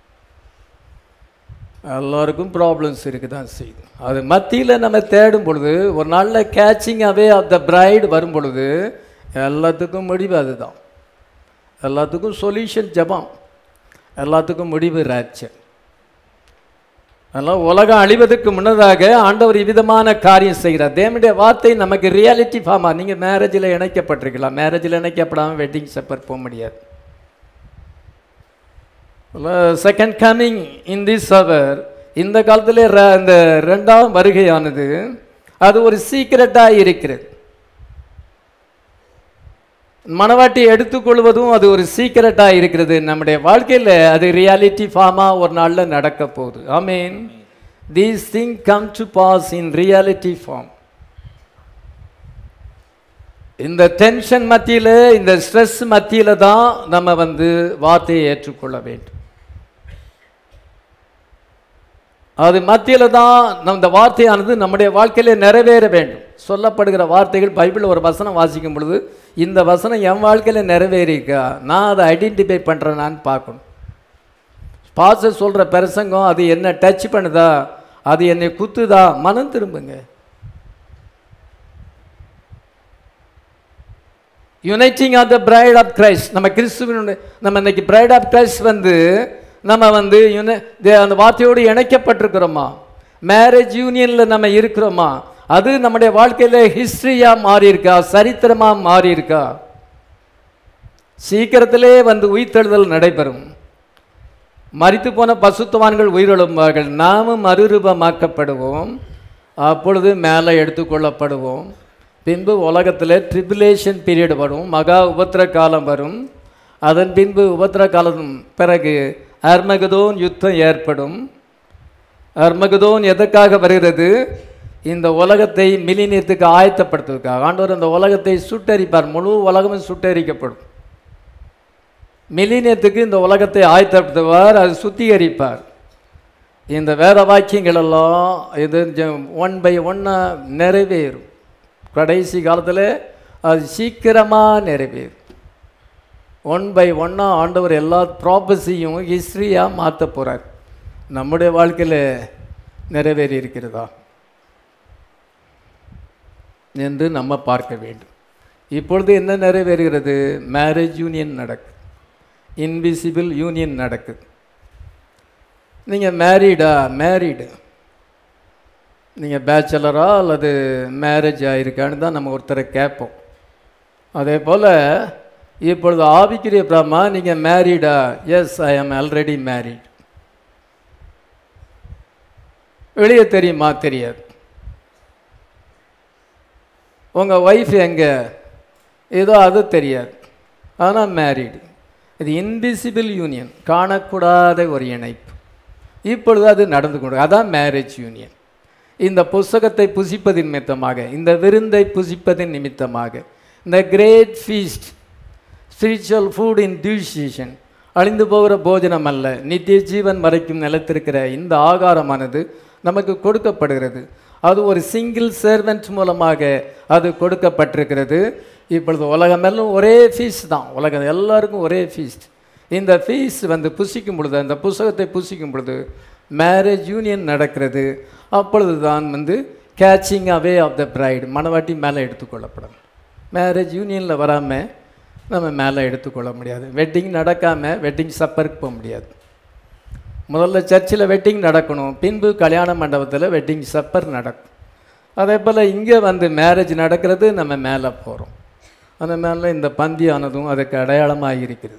எல்லாருக்கும் ப்ராப்ளம்ஸ் இருக்க தான் செய்யுது அது மத்தியில் நம்ம தேடும் பொழுது ஒரு நாளில் catching away of the bride வரும் பொழுது எல்லாத்துக்கும் முடிவு அதுதான் எல்லாத்துக்கும் சொல்யூஷன் ஜெபம் எல்லாத்துக்கும் முடிவு ராட்சர் அதெல்லாம் உலகம் அழிவதற்கு முன்னதாக ஆண்டவர் இவ்விதமான காரியம் செய்கிறார் தேவனுடைய வார்த்தை நமக்கு ரியாலிட்டி ஃபார்மா நீங்கள் மேரேஜில் இணைக்கப்பட்டிருக்கலாம் மேரேஜில் இணைக்கப்படாமல் வெட்டிங் செப்பர் போக முடியாது செகண்ட் கமிங் இன் திஸ் அவர் இந்த காலத்தில் இந்த ரெண்டாம் வருகையானது அது ஒரு சீக்கிரட்டாக இருக்கிறது மனவாட்டி எடுத்துக்கொள்வதும் அது ஒரு சீக்கிரட்டாக இருக்கிறது நம்முடைய வாழ்க்கையில் அது ரியாலிட்டி ஃபார்மாக ஒரு நாளில் நடக்க போகுது I mean these thing come to pass in reality form இந்த டென்ஷன் மத்தியில் இந்த ஸ்ட்ரெஸ் மத்தியில் தான் நம்ம வந்து வார்த்தையை ஏற்றுக்கொள்ள வேண்டும் அது மத்தியில் தான் நம்ம இந்த வார்த்தையானது நம்முடைய வாழ்க்கையில நிறைவேற வேண்டும் சொல்லப்படுகிற வார்த்தைகள் பைபிளில் ஒரு வசனம் வாசிக்கும் பொழுது இந்த வசனம் என் வாழ்க்கையில் நிறைவேறிக்கா நான் அதை ஐடென்டிஃபை பண்ணுறேனான்னு பார்க்கணும் பாச சொல்கிற பிரசங்கம் அது என்ன டச் பண்ணுதா அது என்னை குத்துதா மனம் திரும்புங்க uniting of the bride of Christ நம்ம கிறிஸ்துவனுடைய நம்ம இன்னைக்கு பிரைட் ஆஃப் கிரைஸ்ட் வந்து நம்ம வந்து யுனை தே- அந்த வார்த்தையோடு இணைக்கப்பட்டிருக்கிறோமா மேரேஜ் யூனியனில் நம்ம இருக்கிறோமா அது நம்முடைய வாழ்க்கையில் ஹிஸ்ட்ரியாக மாறி இருக்கா சரித்திரமாக மாறி இருக்கா சீக்கிரத்திலே வந்து உயிர்த்தெழுதல் நடைபெறும் மரித்து போன பசுத்தவான்கள் உயிரிழப்பார்கள் நாமும் மறுரூபமாக்கப்படுவோம் அப்பொழுது மேலே எடுத்துக்கொள்ளப்படுவோம் பின்பு உலகத்தில் ட்ரிபுலேஷன் பீரியட் வரும் மகா உபத்திர காலம் வரும் அதன் பின்பு உபத்திர காலம் பிறகு அர்மகதோன் யுத்தம் ஏற்படும் அர்மகதோன் எதற்காக வருகிறது இந்த உலகத்தை மிலினியத்துக்கு ஆயத்தப்படுத்துவதற்காக ஆண்டவர் அந்த உலகத்தை சுட்டரிப்பார் முழு உலகமும் சுட்டரிக்கப்படும் மில்லினியத்துக்கு இந்த உலகத்தை ஆயத்தப்படுத்துவார் அது சுத்திகரிப்பார் இந்த வேத வாக்கியங்கள் எல்லாம் இது ஒன் பை ஒன்னாக நிறைவேறும் கடைசி காலத்தில் அது சீக்கிரமாக நிறைவேறும் ஒன் பை ஒன்னாக ஆண்டவர் எல்லா ப்ராப்பர்ஸையும் ஹிஸ்ட்ரியாக மாற்ற போகிறார் நம்முடைய வாழ்க்கையில் நிறைவேறி இருக்கிறதா என்று நம்ம பார்க்க வேண்டும் இப்பொழுது என்ன நிறைவேறுகிறது மேரேஜ் யூனியன் நடக்குது இன்விசிபிள் யூனியன் நடக்குது நீங்கள் மேரீடா மேரீடு நீங்கள் பேச்சலரா அல்லது மேரேஜ் ஆகிருக்கான்னு தான் நம்ம ஒருத்தரை கேட்போம் அதே போல் இப்பொழுது ஆவிக்குரிய பிரமா நீங்கள் மேரீடா எஸ் ஐ ஆம் ஆல்ரெடி மேரீட் வெளியே தெரியுமா தெரியாது உங்கள் ஒய்ஃப் எங்கே ஏதோ அது தெரியாது ஆனால் மேரீடு இது இன்விசிபிள் யூனியன் காணக்கூடாத ஒரு இணைப்பு இப்பொழுது அது நடந்து கொண்டு அதான் மேரேஜ் யூனியன் இந்த புஸ்தகத்தை புசிப்பதின் நிமித்தமாக இந்த விருந்தை புசிப்பதின் நிமித்தமாக இந்த great feast spiritual food in due season அழிந்து போகிற போஜனம் அல்ல நித்திய ஜீவன் வரைக்கும் நிலைத்திருக்கிற இந்த ஆகாரமானது நமக்கு கொடுக்கப்படுகிறது அது ஒரு சிங்கிள் சர்வெண்ட் மூலமாக அது கொடுக்கப்பட்டிருக்கிறது இப்பொழுது உலகமெல்லாம் ஒரே ஃபீஸ் தான் உலகம் எல்லாருக்கும் ஒரே ஃபீஸ்ட் இந்த ஃபீஸ் வந்து புசிக்கும் பொழுது அந்த புஸ்தகத்தை புசிக்கும் பொழுது மேரேஜ் யூனியன் நடக்கிறது அப்பொழுது தான் வந்து catching away of the bride மணவாட்டி மேலே எடுத்துக்கொள்ளப்படும் மேரேஜ் யூனியனில் வராமல் நம்ம மேலே எடுத்துக்கொள்ள முடியாது வெட்டிங் நடக்காமல் வெட்டிங் சப்பருக்கு போக முடியாது முதல்ல சர்ச்சில் வெட்டிங் நடக்கணும் பின்பு கல்யாண மண்டபத்தில் வெட்டிங் சப்பர் நடக்கும் அதே போல் இங்கே வந்து மேரேஜ் நடக்கிறது நம்ம மேலே போகிறோம் அந்த மேலே இந்த பந்தியானதும் அதுக்கு அடையாளமாக இருக்கிறது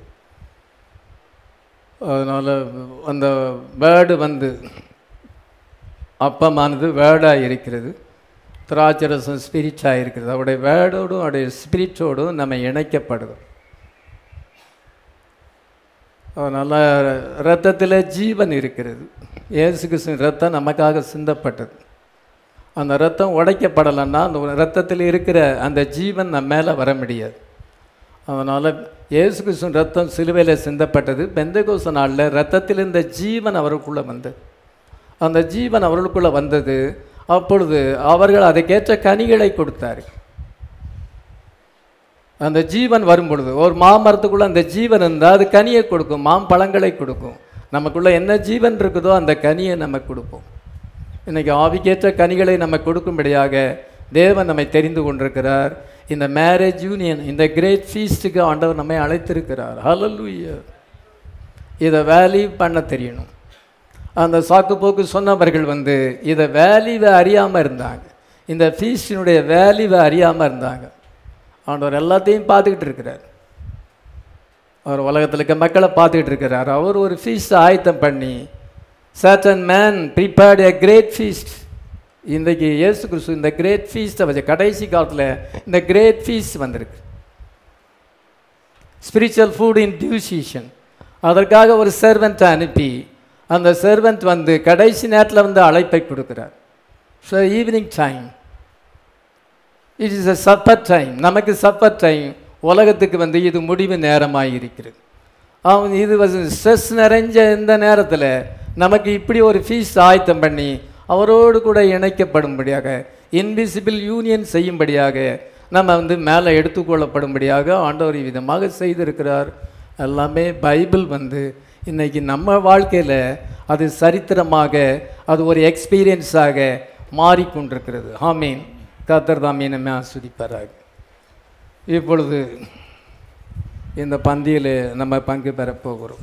அதனால் அந்த வேர்டு வந்து அப்பமானது வேர்டாக இருக்கிறது திராட்சரசம் ஸ்பிரிட்டாக இருக்கிறது அவருடைய வேர்டோடும் அவருடைய ஸ்பிரிட்டோடும் நம்ம இணைக்கப்படுது அதனால் ரத்தத்தில் ஜீவன் இருக்கிறது இயேசு கிறிஸ்துவின் ரத்தம் நமக்காக சிந்தப்பட்டது அந்த ரத்தம் உடைக்கப்படலைன்னா அந்த ரத்தத்தில் இருக்கிற அந்த ஜீவன் நம்ம மேலே வர முடியாது அதனால் இயேசு கிறிஸ்துவின் ரத்தம் சிலுவையில் சிந்தப்பட்டது பெந்தகோச நாளில் ரத்தத்தில் இருந்த ஜீவன் அவருக்குள்ளே வந்தது அந்த ஜீவன் அவர்களுக்குள்ளே வந்தது அப்பொழுது அவர்கள் அதுக்கேற்ற கனிகளை கொடுத்தார் அந்த ஜீவன் வரும் பொழுது ஒரு மாமரத்துக்குள்ளே அந்த ஜீவன் இருந்தால் அது கனியை கொடுக்கும் மாம்பழங்களை கொடுக்கும் நமக்குள்ளே என்ன ஜீவன் இருக்குதோ அந்த கனியை நம்ம கொடுப்போம் இன்றைக்கி ஆவிக்கேற்ற கனிகளை நம்ம கொடுக்கும்படியாக தேவன் நம்மை தெரிந்து கொண்டிருக்கிறார் இந்த மேரேஜ் யூனியன் இந்த கிரேட் ஃபீஸ்ட்டுக்கு ஆண்டவர் நம்மை அழைத்திருக்கிறார் ஹalleluya இதை வேல்யூ பண்ண தெரியணும் அந்த சாக்குப்போக்கு சொன்னவர்கள் வந்து இதை வேல்யூவை அறியாமல் இருந்தாங்க இந்த ஃபீஸ்டினுடைய வேல்யூவை அறியாமல் இருந்தாங்க ஆண்டவர் எல்லாத்தையும் பார்த்துக்கிட்டு இருக்கிறார் அவர் உலகத்தில் இருக்க மக்களை பார்த்துக்கிட்டு இருக்கிறார் அவர் ஒரு ஃபீஸ்ட் ஆயத்தம் பண்ணி certain man prepared a great feast இன்றைக்கு இயேசு கிறிஸ்து இந்த கிரேட் ஃபீஸ்ட்டை வச்சு கடைசி காலத்தில் இந்த கிரேட் ஃபீஸ்ட் வந்திருக்கு spiritual food in due season அதற்காக ஒரு சர்வெண்ட்டை அனுப்பி அந்த சர்வெண்ட் வந்து கடைசி நேரத்தில் வந்து அழைப்பை கொடுக்குறார் so evening time it is a supper time நமக்கு சப்பர் டைம் உலகத்துக்கு வந்து இது முடிவு நேரமாக இருக்கிறது அவன் இது ஸ்ட்ரெஸ் நிறைஞ்ச இந்த நேரத்தில் நமக்கு இப்படி ஒரு ஃபீஸ் ஆயத்தம் பண்ணி அவரோடு கூட இணைக்கப்படும்படியாக இன்விசிபிள் யூனியன் செய்யும்படியாக நம்ம வந்து மேலே எடுத்துக்கொள்ளப்படும்படியாக ஆண்டவர் விதமாக செய்திருக்கிறார் எல்லாமே பைபிள் வந்து இன்னைக்கு நம்ம வாழ்க்கையில் அது சரித்திரமாக அது ஒரு எக்ஸ்பீரியன்ஸாக மாறிக்கொண்டிருக்கிறது ஆமீன் கத்தர் தாமே நம்ம ஆஸ்வதிப்பாராக இப்பொழுது இந்த பந்தியில் நம்ம பங்கு பெறப் போகிறோம்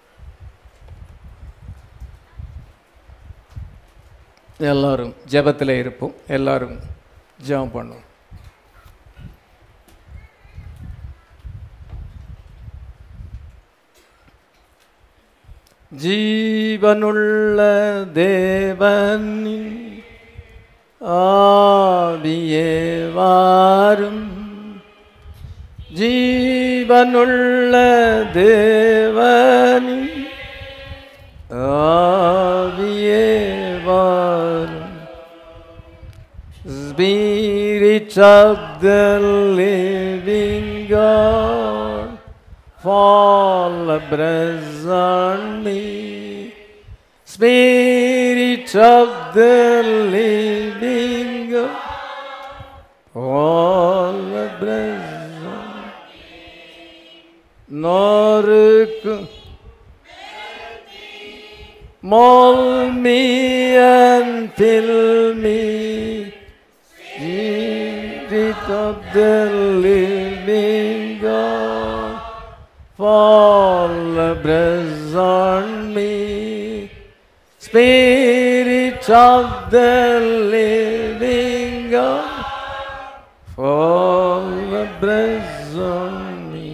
எல்லாரும் ஜெபத்தில் இருப்போம் எல்லாரும் ஜெபம் பண்ணுவோம் ஜீவனுள்ள தேவனின் ஆவியே வாரும் ஜீவனுள்ள தேவனின் ஆவியே வாரும் Spirit of the living God, fall abreast on me. Spirit of the living God, fall abreast on me. நோருக்கு mold me and fill me. Spirit of the living God, fall abreast on me. Spirit of the living God, fall abreast on me.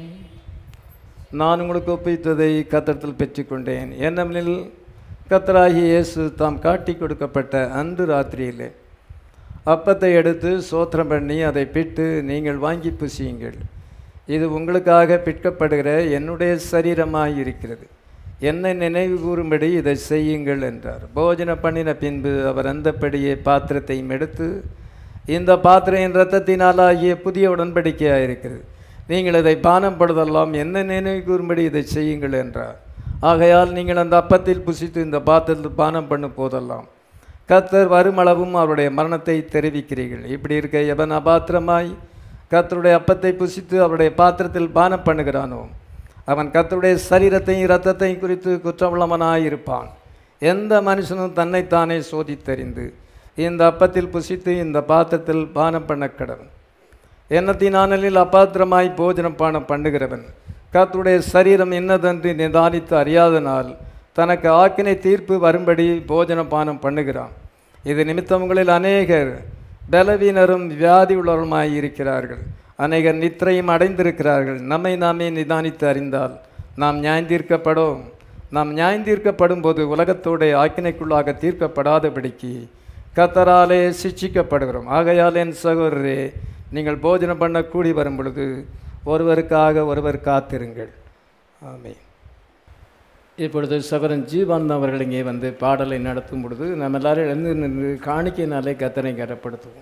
நான் உங்களுக்கு ஒப்பித்ததை கத்தத்தில் பெற்றுக்கொண்டேன் என்னவெனில் கத்தராகிய இயேசு தாம் காட்டி கொடுக்கப்பட்ட அன்று ராத்திரியிலே அப்பத்தை எடுத்து சோத்திரம் பண்ணி அதை பிட்டு நீங்கள் வாங்கி புசியுங்கள் இது உங்களுக்காக பிற்கப்படுகிற என்னுடைய சரீரமாய் இருக்கிறது என்னை நினைவு கூறும்படி இதை செய்யுங்கள் என்றார் போஜன பண்ணின பின்பு அவர் அந்தப்படியே பாத்திரத்தையும் எடுத்து இந்த பாத்திரம் என் இரத்தத்தினாலாகிய புதிய உடன்படிக்கையாக இருக்கிறது நீங்கள் இதை பானம் படுதெல்லாம் என்ன நினைவு கூறும்படி இதை செய்யுங்கள் என்றார் ஆகையால் நீங்கள் அந்த அப்பத்தில் புசித்து இந்த பாத்திரத்தில் பானம் பண்ணும் போதெல்லாம் கத்தர் வருமளவும் அவருடைய மரணத்தை தெரிவிக்கிறீர்கள் இப்படி இருக்க எவன் அபாத்திரமாய் கத்தருடைய அப்பத்தை புசித்து அவருடைய பாத்திரத்தில் பானம் பண்ணுகிறானோ அவன் கத்தருடைய சரீரத்தையும் இரத்தத்தையும் குறித்து குற்றமுள்ளவனாய் இருப்பான் எந்த மனுஷனும் தன்னைத்தானே சோதித்தறிந்து இந்த அப்பத்தில் புசித்து இந்த பாத்திரத்தில் பானம் பண்ண கடவன் எண்ணத்தினானில் அபாத்திரமாய் போஜனம் பானம் பண்ணுகிறவன் கர்த்தருடைய சரீரம் இன்னதென்று நிதானித்து அறியாதனால் தனக்கு ஆக்கினை தீர்ப்பு வரும்படி போஜன பானம் பண்ணுகிறான் இது நிமித்தம் உங்களில் அநேகர் பலவீனரும் வியாதி உள்ளவருமாய் இருக்கிறார்கள் அநேகர் நித்திரையும் அடைந்திருக்கிறார்கள் நம்மை நாமே நிதானித்து அறிந்தால் நாம் நியாயந்தீர்க்கப்படும் நாம் நியாயந்தீர்க்கப்படும் போது உலகத்தோடைய ஆக்கினைக்குள்ளாக தீர்க்கப்படாதபடிக்கு கத்தராலே சிட்சிக்கப்படுகிறோம் ஆகையால் என் சகோதரரே நீங்கள் போஜனம் பண்ண கூடி வரும் பொழுது ஒருவருக்காக ஒருவர் காத்திருங்கள் ஆமே இப்பொழுது சகோதரன் ஜீவானந்த் அவர்கள் இங்கே வந்து பாடலை நடத்தும் பொழுது நம்ம எல்லாரும் எழுந்து நின்று காணிக்கையினாலே கத்தனை கரப்படுத்துவோம்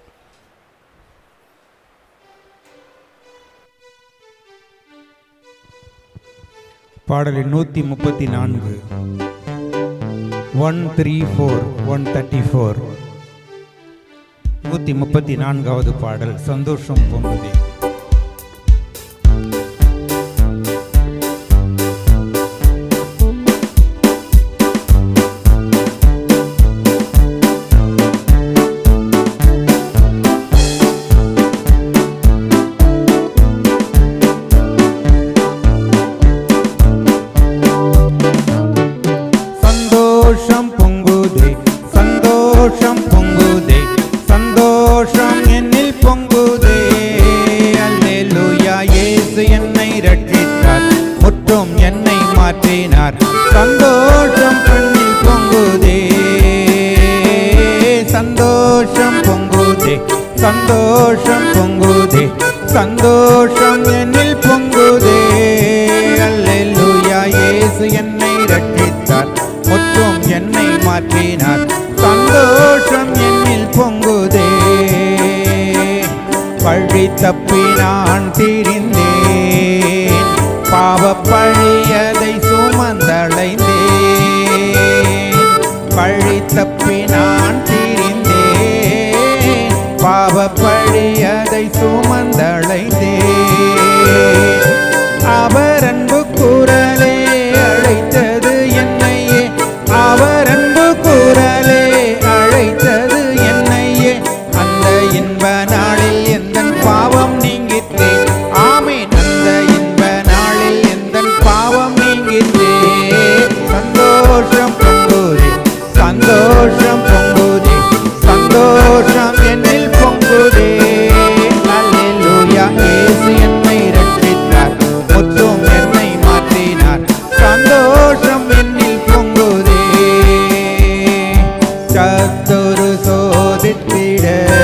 பாடலின் நூற்றி முப்பத்தி நான்கு one three four one thirty four நூற்றி முப்பத்தி நான்காவது பாடல் சந்தோஷம் பொங்குதே சந்தோஷம் பொங்குதே சந்தோஷம் பொங்குதே சந்தோஷம் என்னில் பொங்குதே அல்லேலூயா இயேசு என்னை ரட்சித்தார் முற்றும் என்னை மாற்றினார் சந்தோஷம் கண்ணில் பொங்குதே சந்தோஷம் பொங்குதே சந்தோஷம் பொங்குதே சந்தோஷம் என்னில் பொங்குதே அல்லேலூயா இயேசு என்னை ரட்சித்தார் முற்றும் என்னை மாற்றினார் சந்தோஷம் என்னில் பொங்குதே பழி தப்பி நான் திரிந்தேன் பாவ பழியதை சுமந்தடைந்தேன் பழி தப்பி நான் திரிந்தேன் பாவ பழியதை சுமந்தடைந்தேன் அவர் அன்பு குரலே அழைத்தது என்னையே அவர் அன்பு குரலே அழைத்தது என்னையே அந்த இன்ப நாளில் எந்த பாவம் நீங்கித்தே ஆமீன் அந்த இன்ப நாளில் எந்த பாவம் நீங்கித்தே சந்தோஷம் பொங்குதே சந்தோஷம் பொங்குதே சந்தோஷம் என்னில் பொங்குதே அல்லேலூயா இயேசு என்னை ரட்சித்தார் முற்றும் என்னை மாற்றினார் சந்தோஷம் என்னில் பொங்குதே கத்தொரு சோதித்திட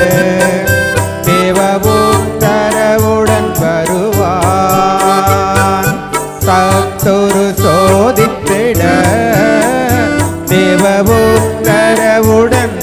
தேவவும் தரவுடன் வருவான் கத்தொரு சோதித்திட தேவவும் தரவுடன்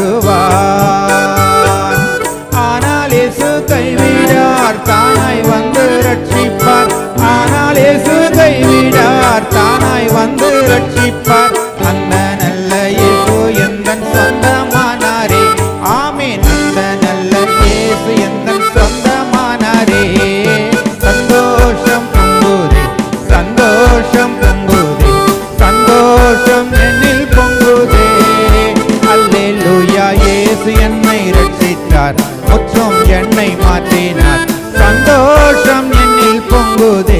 வருவான் ஆனால் இயேசு கைவிடார் தானாய் வந்து ரட்சிப்பார் ஆனால் இயேசு கைவிடார் தானாய் வந்து ரட்சிப்பார் அந்த நல்ல இயேசு எந்த சொந்தமானாரே ஆமீன் அந்த நல்ல இயேசு எந்த சொந்தமானாரே சந்தோஷம் பொங்குதே சந்தோஷம் பொங்குதே சந்தோஷம் என்னில் பொங்குதே அல்லேலூயா இயேசு என்னை ரட்சித்தார் முற்றும் என்னை மாற்றினார் சந்தோஷம் என்னில் பொங்குதே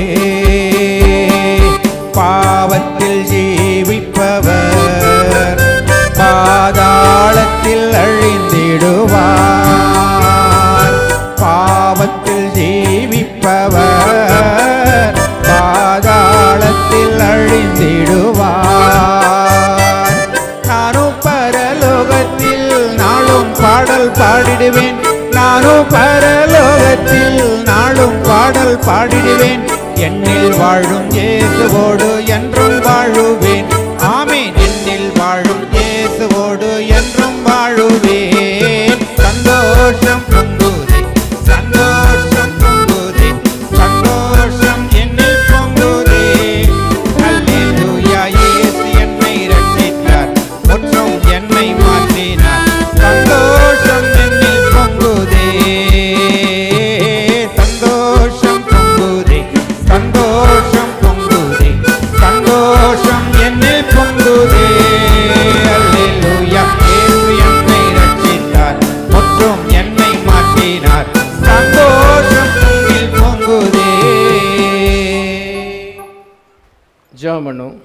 பாவத்தில் ஜீவிப்பவர் பாதாளத்தில் அழிந்திடுவார் பாவத்தில் ஜீவிப்பவர் பாதாளத்தில் அழிந்திடுவார் நானும் பரலோகத்தில் நாளும் பாடல் பாடிடுவேன் நானும் பரலோகத்தில் நாளும் பாடல் பாடிடுவேன் என்னில் வாழும் இயேசுவோடு என்றும் வாழுவேன் ஆமீன் என்னில் வாழும் இயேசுவோடு என்றும் வாழுவேன் சந்தோஷம் பொங்குதே சந்தோஷம் பொங்குதே சந்தோஷம் என்னில் பொங்குதே அல்லேலூயா இயேசு என்னை ரட்சித்தார் முற்றும் என்னை மாற்றினார் சந்தோஷம் என்னில் பொங்குதே சந்தோஷம் பொங்குதே சந்தோஷம் பொங்குதே சந்தோஷம் உன்னில் பொங்குதே ஜெபம் பண்ணும்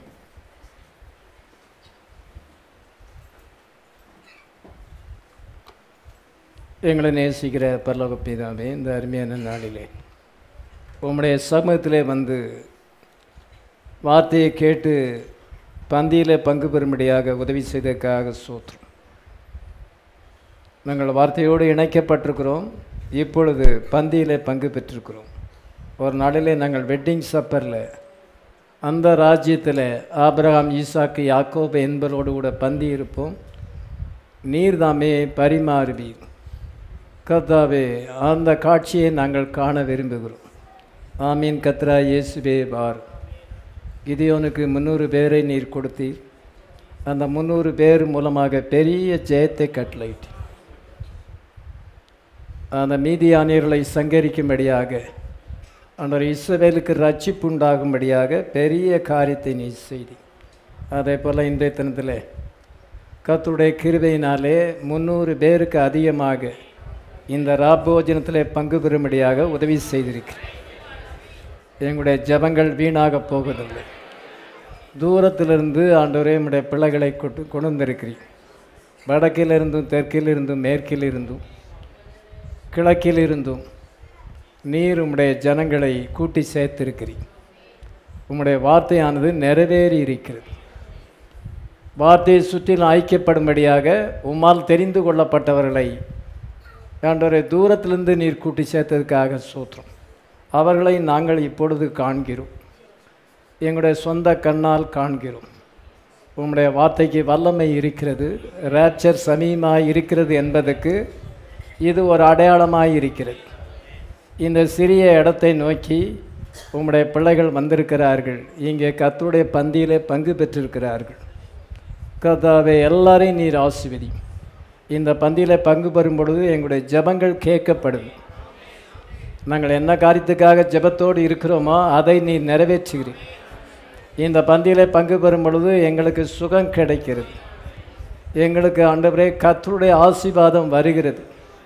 எங்களை நேசிக்கிற பரலோக பிதாவே இந்த அருமையான நாளிலே உம்முடைய சமூகத்திலே வந்து வார்த்தையை கேட்டு பந்தியில் பங்கு பெறும்படியாக உதவி செய்ததற்காக சோத்திரம் நாங்கள் வார்த்தையோடு இணைக்கப்பட்டிருக்கிறோம் இப்பொழுது பந்தியில் பங்கு பெற்றிருக்கிறோம் ஒரு நாளிலே நாங்கள் வெட்டிங் சப்பரில் அந்த ராஜ்யத்தில் ஆபிரகாம் ஈசாக்கு யாக்கோபு என்பவரோடு கூட பந்தி இருப்போம் நீர்தாமே பரிமாறுவீர் கர்த்தாவே அந்த காட்சியை நாங்கள் காண விரும்புகிறோம் ஆமீன் கத்ரா இயேசுவே பார் கிதியோனுக்கு முந்நூறு பேரை நீர் கொடுத்தீர் அந்த முந்நூறு பேர் மூலமாக பெரிய ஜெயத்தை கட்டளையிட்டீர் அந்த மீதியானியர்களை சங்கரிக்கும்படியாக அந்த இஸ்ரவேலுக்கு ரட்சிப்பு உண்டாகும்படியாக பெரிய காரியத்தை நீ செய்தி அதே போல் இன்றைய தினத்தில் கர்த்தருடைய கிருபையினாலே முந்நூறு பேருக்கு அதிகமாக இந்த ராபோஜனத்தில் பங்கு பெறும்படியாக உதவி செய்திருக்கிறேன் எங்களுடைய ஜெபங்கள் வீணாக போவதில்லை தூரத்திலிருந்து ஆண்டவரே நம்முடைய பிள்ளைகளை கொண்டு கொண்டு வந்திருக்கிறீர் வடக்கிலிருந்தும் தெற்கிலிருந்தும் மேற்கிலிருந்தும் கிழக்கிலிருந்தும் நீர் உம்முடைய ஜனங்களை கூட்டி சேர்த்திருக்கிறீர் உம்முடைய வார்த்தையானது நிறைவேறி இருக்கிறது வார்த்தையை சுற்றிலும் ஐக்கியப்படும்படியாக உம்மால் தெரிந்து கொள்ளப்பட்டவர்களை ஆண்டவரை தூரத்திலிருந்து நீர் கூட்டி சேர்த்ததுக்காக சூத்திரம் அவர்களை நாங்கள் இப்பொழுது காண்கிறோம் எங்களுடைய சொந்த கண்ணால் காண்கிறோம் உம்முடைய வார்த்தைக்கு வல்லமை இருக்கிறது ரேப்சர் சமீமாய் இருக்கிறது என்பதற்கு இது ஒரு அடையாளமாய் இருக்கிறது இந்த சிறிய இடத்தை நோக்கி உம்முடைய பிள்ளைகள் வந்திருக்கிறார்கள் இங்கே கர்த்தருடைய பந்தியிலே பங்கு பெற்றிருக்கிறார்கள் கர்த்தாவே எல்லாரையும் நீர் ஆசிர்வதி இந்த பந்தியில் பங்கு பெறும் பொழுது எங்களுடைய ஜெபங்கள் கேட்கப்படுது நாங்கள் என்ன காரியத்துக்காக ஜெபத்தோடு இருக்கிறோமோ அதை நீ நிறைவேற்றுகிறீர் இந்த பந்தியில் பங்கு பெறும் பொழுது எங்களுக்கு சுகம் கிடைக்கிறது எங்களுக்கு ஆண்டவரே கர்த்தருடைய ஆசீர்வாதம் வருகிறது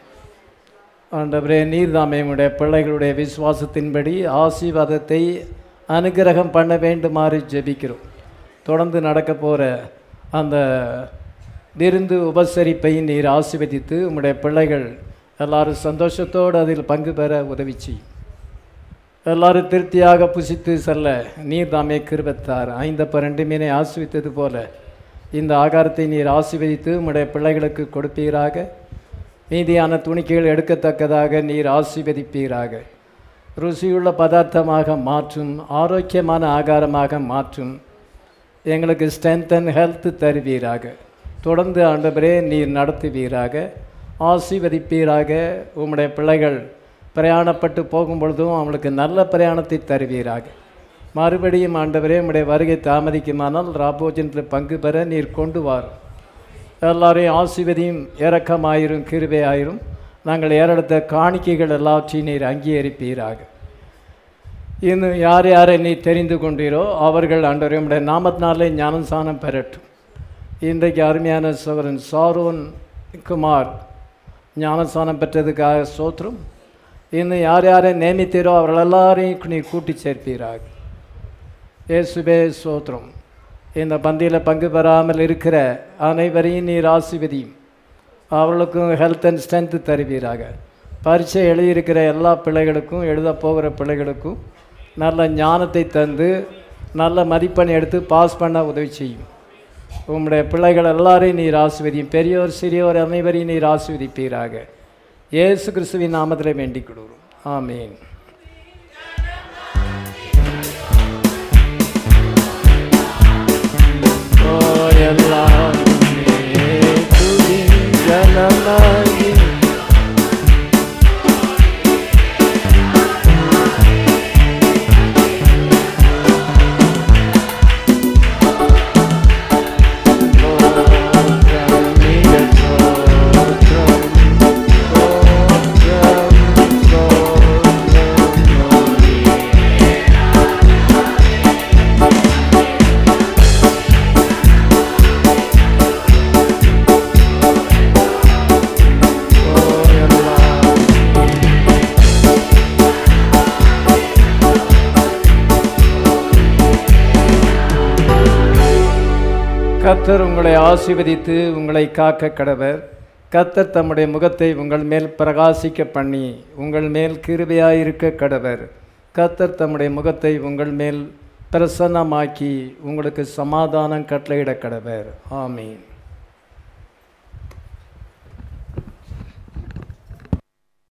ஆண்டவரே நீர் தாமே உடைய பிள்ளைகளுடைய விசுவாசத்தின்படி ஆசீர்வாதத்தை அனுகிரகம் பண்ண வேண்டுமாறு ஜெபிக்கிறோம் தொடர்ந்து நடக்க போகிற அந்த விருந்து உபசரிப்பை நீர் ஆசீர்வதித்து உம்முடைய பிள்ளைகள் எல்லாரும் சந்தோஷத்தோடு அதில் பங்கு பெற உதவி செய்யும் எல்லாரும் திருப்தியாக புசித்து செல்ல நீர் தாமே கிருபத்தார் ஐந்த பன்னெண்டு மீனை ஆசிர்வித்தது போல இந்த ஆகாரத்தை நீர் ஆசீர்வதித்து உம்முடைய பிள்ளைகளுக்கு கொடுப்பீராக மீதியான துணிக்கைகள் எடுக்கத்தக்கதாக நீர் ஆசீர்வதிப்பீராக ருசியுள்ள பதார்த்தமாக மாற்றும் ஆரோக்கியமான ஆகாரமாக மாற்றும் எங்களுக்கு ஸ்ட்ரென்த் அண்ட் ஹெல்த் தருவீராக தொடர்ந்து ஆண்டவரே நீர் நடத்துவீராக ஆசீர்வதிப்பீராக உம்முடைய பிள்ளைகள் பிரயாணப்பட்டு போகும் பொழுதும் அவங்களுக்கு நல்ல பிரயாணத்தை தருவீராக மறுபடியும் ஆண்டவரே உம்முடைய வருகை தாமதிக்குமானால் ராபோஜனத்தில் பங்கு பெற நீர் கொண்டு வாரும் எல்லாரையும் ஆசிர்வதியும் இரக்கமாயிரும் கிருபையாயிரும் நாங்கள் ஏறெடுத்த காணிக்கைகள் எல்லாவற்றையும் நீர் அங்கீகரிப்பீராக இன்னும் யார் யாரை நீ தெரிந்து கொண்டீரோ அவர்கள் ஆண்டவரே உம்முடைய நாமத்தினாலே ஞானசானம் பெறட்டும் இன்றைக்கு அருமையான சோதரன் சாரோன் குமார் ஞானஸ்தானம் பெற்றதுக்காக சோத்திரம் இன்னும் யார் யாரை நியமித்தீரோ அவர்கள் எல்லாரையும் நீ கூட்டி சேர்ப்பீராக இயேசுபே சோத்திரம் இந்த பந்தியில் பங்கு பெறாமல் இருக்கிற அனைவரையும் நீர் ஆசிர்வதியும் அவர்களுக்கும் ஹெல்த் அண்ட் ஸ்ட்ரென்த்து தருவீராக பரீட்சை எழுதியிருக்கிற எல்லா பிள்ளைகளுக்கும் எழுத போகிற பிள்ளைகளுக்கும் நல்ல ஞானத்தை தந்து நல்ல மதிப்பெண் எடுத்து பாஸ் பண்ண உதவி செய்யும் உம்முடைய பிள்ளைகள் எல்லாரையும் நீர் ஆசிர்வதியும் பெரியோர் சிறியோர் அனைவரையும் நீர் ஆசிர்வதிப்பீராக இயேசு கிறிஸ்துவின் நாமத்தில் வேண்டிக் கொள்கிறோம் ஆமீன் ஓ எல்லாம் துதி ஜனநாயகி கத்தர் உங்களை ஆசீர்வதித்து உங்களை காக்க கடவர் கத்தர் தம்முடைய முகத்தை உங்கள் மேல் பிரகாசிக்க பண்ணி உங்கள் மேல் கிருபையாயிருக்க கடவர் கத்தர் தம்முடைய முகத்தை உங்கள் மேல் பிரசன்னமாக்கி உங்களுக்கு சமாதானம் கட்டளையிட கடவர் ஆமீன்